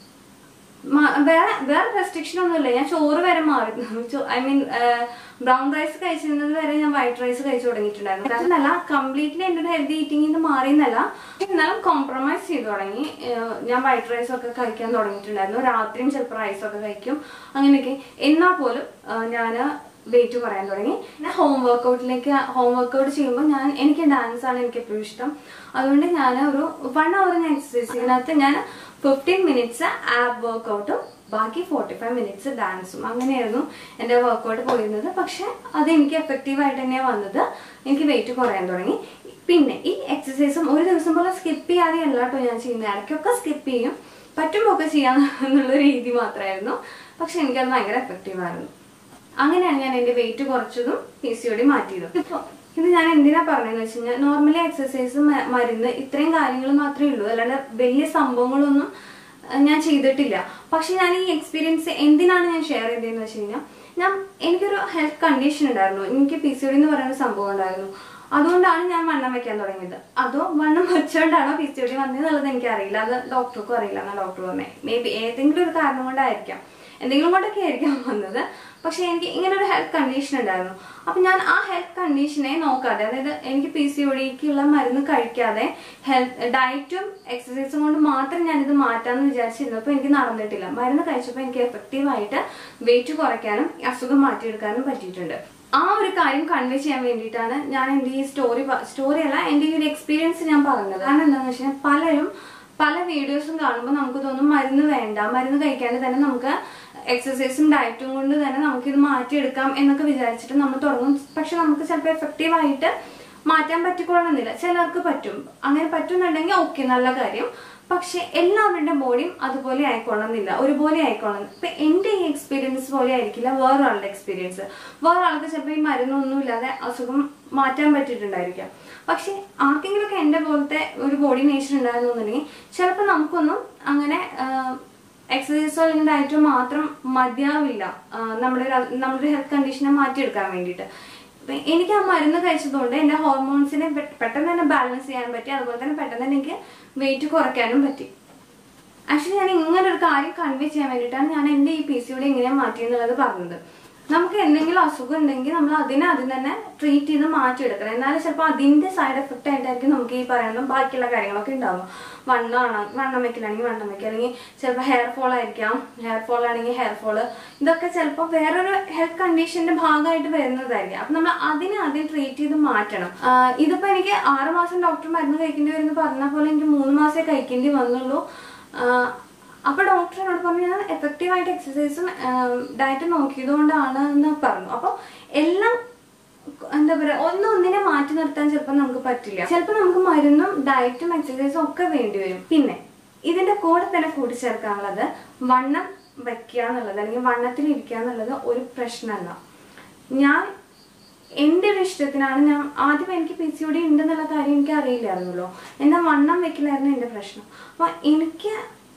മ- വേറെ വേറെ റെസ്ട്രിക്ഷൻ ഒന്നുമില്ല ഞാൻ ചോറ് വരെ മാറി ഐ മീൻ ബ്രൗൺ റൈസ് കഴിച്ചിരുന്നത് വരെ ഞാൻ വൈറ്റ് റൈസ് കഴിച്ചു തുടങ്ങിയിട്ടുണ്ടായിരുന്നു അതല്ല കംപ്ലീറ്റ്ലി എൻ്റെ ഒരു ഹെൽത്തി ഈറ്റിംഗിന് മാറിയെന്നല്ല എന്നാലും കോംപ്രമൈസ് ചെയ്തു തുടങ്ങി ഏഹ് ഞാൻ വൈറ്റ് റൈസ് ഒക്കെ കഴിക്കാൻ തുടങ്ങിയിട്ടുണ്ടായിരുന്നു രാത്രിയും ചിലപ്പോൾ റൈസ് ഒക്കെ കഴിക്കും അങ്ങനെയൊക്കെ എന്നാൽ പോലും ഞാൻ വെയിറ്റ് കുറയാൻ തുടങ്ങി പിന്നെ ഹോം വർക്കൗട്ടിലേക്ക് ഹോം വർക്കൗട്ട് ചെയ്യുമ്പോൾ ഞാൻ എനിക്ക് ഡാൻസ് ആണ് എനിക്ക് എപ്പോഴും ഇഷ്ടം അതുകൊണ്ട് ഞാൻ ഒരു വൺ അവർ ഞാൻ എക്സസൈസ് ചെയ്യുന്നതിനകത്ത് ഞാൻ ഫിഫ്റ്റീൻ മിനിറ്റ്സ് ആപ്പ് വർക്കൗട്ടും ബാക്കി ഫോർട്ടി ഫൈവ് മിനിറ്റ്സ് ഡാൻസും അങ്ങനെയായിരുന്നു എൻ്റെ വർക്കൗട്ട് പോയിരുന്നത് പക്ഷെ അത് എനിക്ക് എഫക്റ്റീവ് ആയിട്ട് തന്നെയാണ് വന്നത് എനിക്ക് വെയിറ്റ് കുറയാൻ തുടങ്ങി പിന്നെ ഈ എക്സസൈസും ഒരു ദിവസം പോലെ സ്കിപ്പ് ചെയ്യാതെ അല്ല കേട്ടോ ഞാൻ ചെയ്യുന്നത് ഇടയ്ക്കൊക്കെ സ്കിപ്പ് ചെയ്യും പറ്റുമ്പോൾ ഒക്കെ ചെയ്യാൻ എന്നുള്ള രീതി മാത്രമായിരുന്നു പക്ഷെ എനിക്കത് ഭയങ്കര എഫക്റ്റീവ് ആയിരുന്നു അങ്ങനെയാണ് ഞാൻ എൻ്റെ വെയിറ്റ് കുറച്ചതും പി സി ഒടി മാറ്റിയതും ഇപ്പൊ ഇത് ഞാൻ എന്തിനാ പറഞ്ഞതെന്ന് വെച്ച് കഴിഞ്ഞാൽ നോർമലി എക്സസൈസ് മരുന്ന് ഇത്രയും കാര്യങ്ങൾ മാത്രമേ ഉള്ളൂ അല്ലാണ്ട് വലിയ സംഭവങ്ങളൊന്നും അഹ് ഞാൻ ചെയ്തിട്ടില്ല പക്ഷെ ഞാൻ ഈ എക്സ്പീരിയൻസ് എന്തിനാണ് ഞാൻ ഷെയർ ചെയ്തതെന്ന് വെച്ച് കഴിഞ്ഞാൽ ഞാൻ എനിക്കൊരു ഹെൽത്ത് കണ്ടീഷൻ ഉണ്ടായിരുന്നു എനിക്ക് പി സി ഒടി എന്ന് പറയുന്ന ഒരു സംഭവം ഉണ്ടായിരുന്നു അതുകൊണ്ടാണ് ഞാൻ വണ്ണം വെക്കാൻ തുടങ്ങിയത് അതോ വണ്ണം വെച്ചുകൊണ്ടാണോ പി സി ഒടി വന്നതെന്നുള്ളത് എനിക്കറിയില്ല അത് ഡോക്ടർക്കും അറിയില്ല എന്നാണ് ഡോക്ടർ പറഞ്ഞത് മേ ബി ഏതെങ്കിലും ഒരു കാരണം കൊണ്ടായിരിക്കാം എന്തെങ്കിലും കൊണ്ടൊക്കെ ആയിരിക്കാം വന്നത് പക്ഷെ എനിക്ക് ഇങ്ങനെ ഒരു ഹെൽത്ത് കണ്ടീഷൻ ഉണ്ടായിരുന്നു അപ്പൊ ഞാൻ ആ ഹെൽത്ത് കണ്ടീഷനെ നോക്കാതെ അതായത് എനിക്ക് പി സി ഒടിക്കുള്ള മരുന്ന് കഴിക്കാതെ ഹെൽത്ത് ഡയറ്റും എക്സസൈസും കൊണ്ട് മാത്രം ഞാനിത് മാറ്റാമെന്ന് വിചാരിച്ചിരുന്നപ്പോൾ എനിക്ക് നടന്നിട്ടില്ല മരുന്ന് കഴിച്ചപ്പോൾ എനിക്ക് എഫക്റ്റീവായിട്ട് വെയിറ്റ് കുറയ്ക്കാനും അസുഖം മാറ്റിയെടുക്കാനും പറ്റിയിട്ടുണ്ട് ആ ഒരു കാര്യം കൺവേ ചെയ്യാൻ വേണ്ടിയിട്ടാണ് ഞാൻ എൻ്റെ ഈ സ്റ്റോറി സ്റ്റോറി അല്ല എൻ്റെ ഈ ഒരു എക്സ്പീരിയൻസ് ഞാൻ പറഞ്ഞത് കാരണം എന്താണെന്ന് വെച്ചാൽ പലരും പല വീഡിയോസും കാണുമ്പോൾ നമുക്ക് തോന്നും മരുന്ന് വേണ്ട മരുന്ന് കഴിക്കാണ്ട് തന്നെ നമുക്ക് എക്സസൈസും ഡയറ്റും കൊണ്ട് തന്നെ നമുക്കിത് മാറ്റിയെടുക്കാം എന്നൊക്കെ വിചാരിച്ചിട്ട് നമ്മൾ തുടങ്ങും പക്ഷെ നമുക്ക് ചിലപ്പോൾ എഫക്റ്റീവ് ആയിട്ട് മാറ്റാൻ പറ്റിക്കൊള്ളണമെന്നില്ല ചിലർക്ക് പറ്റും അങ്ങനെ പറ്റുന്നുണ്ടെങ്കിൽ ഓക്കെ നല്ല കാര്യം പക്ഷെ എല്ലാവരുടെ ബോഡിയും അതുപോലെ ആയിക്കൊള്ളണമെന്നില്ല ഒരുപോലെ ആയിക്കൊള്ളണം ഇപ്പൊ എന്റെ ഈ എക്സ്പീരിയൻസ് പോലെ ആയിരിക്കില്ല വേറൊരാളുടെ എക്സ്പീരിയൻസ് വേറൊരാൾക്ക് ചിലപ്പോൾ ഈ മരുന്നൊന്നും ഇല്ലാതെ അസുഖം മാറ്റാൻ പറ്റിയിട്ടുണ്ടായിരിക്കാം പക്ഷെ ആർക്കെങ്കിലുമൊക്കെ എന്റെ പോലത്തെ ഒരു ബോഡി നേച്ചർ ഉണ്ടായിരുന്നുണ്ടെങ്കിൽ ചിലപ്പോൾ നമുക്കൊന്നും അങ്ങനെ എക്സസൈസോ അല്ലെങ്കിൽ ഡയറ്റോ മാത്രം മതിയാവില്ല ആ, നമ്മുടെ ഒരു- നമ്മുടെ ഹെൽത്ത് കണ്ടീഷനെ മാറ്റിയെടുക്കാൻ വേണ്ടിയിട്ട് അപ്പൊ എനിക്ക് ആ മരുന്ന് കഴിച്ചതുകൊണ്ട് എന്റെ ഹോർമോൺസിനെ പെ- പെട്ടെന്ന് തന്നെ ബാലൻസ് ചെയ്യാൻ പറ്റി അതുപോലെ തന്നെ പെട്ടെന്ന് തന്നെ എനിക്ക് വെയിറ്റ് കുറയ്ക്കാനും പറ്റി ആക്ച്വലി ഞാൻ ഇങ്ങനെ ഒരു കാര്യം കൺവേ ചെയ്യാൻ വേണ്ടിയിട്ടാണ് ഞാൻ എൻ്റെ ഈ പി സി യോടെ എങ്ങനെയാണ് മാറ്റിയെന്നുള്ളത് പറഞ്ഞത് നമുക്ക് എന്തെങ്കിലും അസുഖം ഉണ്ടെങ്കിൽ നമ്മൾ അതിനെ അതിന് തന്നെ ട്രീറ്റ് ചെയ്ത് മാറ്റിയെടുക്കണം എന്നാലും ചിലപ്പോൾ അതിന്റെ സൈഡ് എഫക്റ്റ് ആയിട്ടായിരിക്കും നമുക്ക് ഈ പറയുന്ന ബാക്കിയുള്ള കാര്യങ്ങളൊക്കെ ഉണ്ടാവും വണ്ണമാണ് വണ്ണം വെക്കലാണെങ്കിൽ വണ്ണം വെക്കുക അല്ലെങ്കിൽ ചിലപ്പോൾ ഹെയർ ഫോൾ ആയിരിക്കാം ഹെയർ ഫോൾ ആണെങ്കിൽ ഹെയർ ഫോള് ഇതൊക്കെ ചിലപ്പോൾ വേറൊരു ഹെൽത്ത് കണ്ടീഷന്റെ ഭാഗമായിട്ട് വരുന്നതായിരിക്കും അപ്പം നമ്മൾ അതിനെ ആദ്യം ട്രീറ്റ് ചെയ്ത് മാറ്റണം ആഹ് ഇതിപ്പോ എനിക്ക് ആറ് മാസം ഡോക്ടർ മരുന്ന് കഴിക്കേണ്ടി വരുമെന്ന് പറഞ്ഞ പോലെ എനിക്ക് മൂന്ന് മാസമേ കഴിക്കേണ്ടി വന്നുള്ളൂ ആഹ് അപ്പൊ ഡോക്ടർ എന്നോട് പറഞ്ഞു ഞാൻ എഫക്റ്റീവ് ആയിട്ട് എക്സസൈസും ഡയറ്റ് നോക്കിയതുകൊണ്ടാണ് എന്ന് പറഞ്ഞു അപ്പൊ എല്ലാം എന്താ പറയാ ഒന്നും ഒന്നിനെ മാറ്റി നിർത്താൻ ചിലപ്പോൾ നമുക്ക് പറ്റില്ല ചിലപ്പോൾ നമുക്ക് മരുന്നും ഡയറ്റും എക്സസൈസും ഒക്കെ വേണ്ടി വരും പിന്നെ ഇതിന്റെ കൂടെ തന്നെ കൂട്ടിച്ചേർക്കാനുള്ളത് വണ്ണം വെക്കുക എന്നുള്ളത് അല്ലെങ്കിൽ വണ്ണത്തിൽ ഇരിക്കുക എന്നുള്ളത് ഒരു പ്രശ്നമല്ല ഞാൻ എൻ്റെ ഒരു ഇഷ്ടത്തിനാണ് ഞാൻ ആദ്യം എനിക്ക് പി സി ഒ ഡി ഉണ്ടെന്നുള്ള കാര്യം എനിക്ക് അറിയില്ലായിരുന്നല്ലോ എൻ്റെ വണ്ണം വെക്കലായിരുന്നു എൻ്റെ പ്രശ്നം അപ്പൊ എനിക്ക്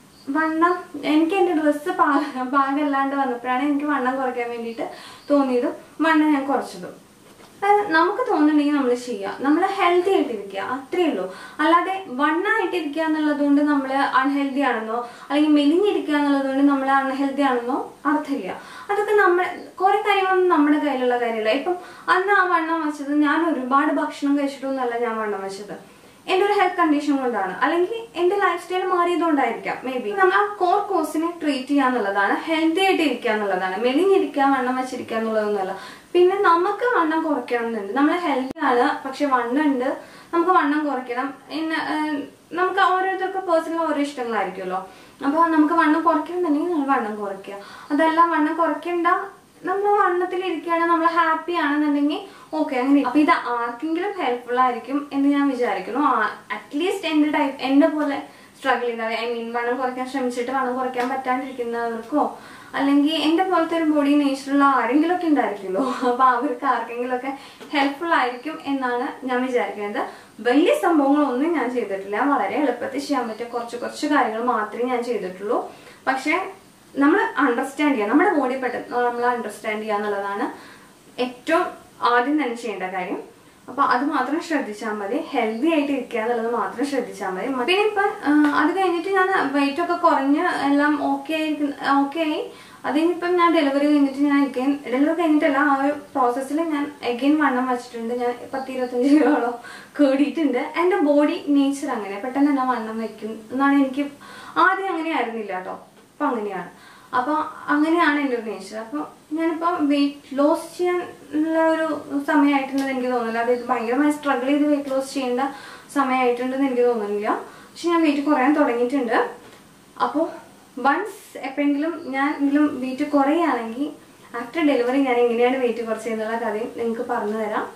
വണ്ണം എനിക്ക് എൻ്റെ ഡ്രസ്സ് പാക പാകല്ലാണ്ട് വന്നപ്പോഴാണ് എനിക്ക് വണ്ണം കുറയ്ക്കാൻ വേണ്ടിയിട്ട് തോന്നിയതും വണ്ണം ഞാൻ കുറച്ചതും അത് നമുക്ക് തോന്നുന്നുണ്ടെങ്കിൽ നമ്മൾ ചെയ്യുക നമ്മൾ ഹെൽത്തി ആയിട്ടിരിക്കുക അത്രയേ ഉള്ളൂ അല്ലാതെ വണ്ണായിട്ടിരിക്കുക എന്നുള്ളത് കൊണ്ട് നമ്മൾ അൺഹെൽത്തി ആണെന്നോ അല്ലെങ്കിൽ മെലിഞ്ഞിരിക്കുക എന്നുള്ളത് കൊണ്ട് നമ്മൾ അൺഹെൽത്തി ആണെന്നോ അർത്ഥമില്ല അതൊക്കെ നമ്മൾ കുറെ കാര്യങ്ങളൊന്നും നമ്മുടെ കയ്യിലുള്ള കാര്യമില്ല ഇപ്പം അന്ന് ആ വണ്ണം വെച്ചത് ഞാൻ ഒരുപാട് ഭക്ഷണം കഴിച്ചിട്ടൊന്നുമല്ല ഞാൻ വണ്ണം വെച്ചത് എൻ്റെ ഒരു ഹെൽത്ത് കണ്ടീഷൻ കൊണ്ടാണ് അല്ലെങ്കിൽ എൻ്റെ ലൈഫ് സ്റ്റൈൽ മാറിയതുകൊണ്ടായിരിക്കാം മേ ബി നമ്മൾ ആ കോർ കോഴ്സിനെ ട്രീറ്റ് ചെയ്യുക എന്നുള്ളതാണ് ഹെൽത്തി ആയിട്ട് ഇരിക്കുക എന്നുള്ളതാണ് മെലിഞ്ഞിരിക്കുക വണ്ണം വെച്ചിരിക്കുക എന്നുള്ളതൊന്നുമല്ല പിന്നെ നമുക്ക് വണ്ണം കുറയ്ക്കണം എന്നുണ്ട് നമ്മൾ ഹെൽത്തി ആണ് പക്ഷെ വണ്ണം ഉണ്ട് നമുക്ക് വണ്ണം കുറയ്ക്കണം പിന്നെ ഏഹ്, നമുക്ക് ഓരോരുത്തർക്ക് പേഴ്സണൽ ഓരോ ഇഷ്ടങ്ങളായിരിക്കുമല്ലോ അപ്പോൾ നമുക്ക് വണ്ണം കുറയ്ക്കണം എന്നുണ്ടെങ്കിൽ നമ്മൾ വണ്ണം കുറയ്ക്കുക അതല്ല വണ്ണം കുറയ്ക്കണ്ട നമ്മൾ വണ്ണത്തിൽ ഇരിക്കുകയാണ് നമ്മൾ ഹാപ്പി ആണെന്നുണ്ടെങ്കിൽ ഓക്കെ അങ്ങനെ അപ്പൊ ഇത് ആർക്കെങ്കിലും ഹെൽപ്ഫുൾ ആയിരിക്കും എന്ന് ഞാൻ വിചാരിക്കുന്നു അറ്റ്ലീസ്റ്റ് എന്റെ ടൈപ്പ് എന്റെ പോലെ സ്ട്രഗിൾ ചെയ്യുന്ന ഐ മീൻ വണ്ണം കുറയ്ക്കാൻ ശ്രമിച്ചിട്ട് വണ്ണം കുറയ്ക്കാൻ പറ്റാണ്ടിരിക്കുന്നവർക്കോ അല്ലെങ്കിൽ എന്റെ പോലത്തെ ഒരു ബോഡി നേച്ചറുള്ള ആരെങ്കിലും ഒക്കെ ഉണ്ടായിരിക്കുമല്ലോ അപ്പൊ അവർക്ക് ആർക്കെങ്കിലും ഒക്കെ ഹെൽപ്ഫുൾ ആയിരിക്കും എന്നാണ് ഞാൻ വിചാരിക്കുന്നത് വലിയ സംഭവങ്ങളൊന്നും ഞാൻ ചെയ്തിട്ടില്ല വളരെ എളുപ്പത്തിൽ ചെയ്യാൻ പറ്റിയ കുറച്ച് കുറച്ച് കാര്യങ്ങൾ മാത്രമേ ഞാൻ ചെയ്തിട്ടുള്ളൂ പക്ഷെ നമ്മൾ അണ്ടർസ്റ്റാൻഡ് ചെയ്യുക നമ്മുടെ ബോഡി പെട്ടെന്ന് നമ്മൾ അണ്ടർസ്റ്റാൻഡ് ചെയ്യുക എന്നുള്ളതാണ് ഏറ്റവും ആദ്യം തന്നെ ചെയ്യേണ്ട കാര്യം അപ്പൊ അത് മാത്രം ശ്രദ്ധിച്ചാൽ മതി ഹെൽത്തി ആയിട്ട് ഇരിക്കുക എന്നുള്ളത് മാത്രം ശ്രദ്ധിച്ചാൽ മതി പിന്നെ ഇപ്പൊ ആ, അത് കഴിഞ്ഞിട്ട് ഞാൻ വെയിറ്റ് ഒക്കെ കുറഞ്ഞ് എല്ലാം ഓക്കെ ഓക്കെ ആയി അത് കഴിഞ്ഞിപ്പം ഞാൻ ഡെലിവറി കഴിഞ്ഞിട്ട് ഞാൻ അഗൈൻ ഡെലിവറി കഴിഞ്ഞിട്ടല്ല ആ ഒരു പ്രോസസ്സിൽ ഞാൻ അഗൈൻ വണ്ണം വെച്ചിട്ടുണ്ട് ഞാൻ പത്ത് ഇരുപത്തഞ്ച് കിലോളം കൂടിയിട്ടുണ്ട് എൻ്റെ ബോഡി നേച്ചർ അങ്ങനെ പെട്ടെന്ന് തന്നെ വണ്ണം വെക്കും എന്നാണ് എനിക്ക് ആദ്യം അങ്ങനെ ആയിരുന്നില്ല കേട്ടോ അപ്പൊ അങ്ങനെയാണ് അപ്പൊ അങ്ങനെയാണ് എൻ്റെ ഒരു നേച്ചർ അപ്പൊ ഞാനിപ്പോ വെയിറ്റ് ലോസ് ചെയ്യാൻ ഉള്ള ഒരു സമയമായിട്ടുണ്ടെന്ന് എനിക്ക് തോന്നുന്നില്ല അത് ഇത് ഭയങ്കരമായി സ്ട്രഗിൾ ചെയ്ത് വെയിറ്റ് ലോസ് ചെയ്യേണ്ട സമയമായിട്ടുണ്ടെന്ന് എനിക്ക് തോന്നുന്നില്ല പക്ഷെ ഞാൻ വെയിറ്റ് കുറയാൻ തുടങ്ങിയിട്ടുണ്ട് അപ്പോൾ വൺസ് എപ്പോഴെങ്കിലും ഞാൻ എങ്കിലും വെയിറ്റ് കുറയുകയാണെങ്കിൽ ആഫ്റ്റർ ഡെലിവറി ഞാൻ എങ്ങനെയാണ് വെയിറ്റ് കുറച്ചതെന്നുള്ള കഥയും നിങ്ങൾക്ക് പറഞ്ഞു തരാം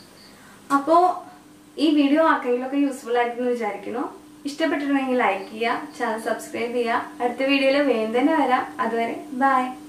അപ്പോൾ ഈ വീഡിയോ ആർക്കെങ്കിലും ഒക്കെ യൂസ്ഫുൾ ആയിരിക്കും വിചാരിക്കുന്നു ഇഷ്ടപ്പെട്ടിട്ടുണ്ടെങ്കിൽ ലൈക്ക് ചെയ്യുക ചാനൽ സബ്സ്ക്രൈബ് ചെയ്യുക അടുത്ത വീഡിയോയിൽ വേഗം തന്നെ വരാം അതുവരെ ബൈ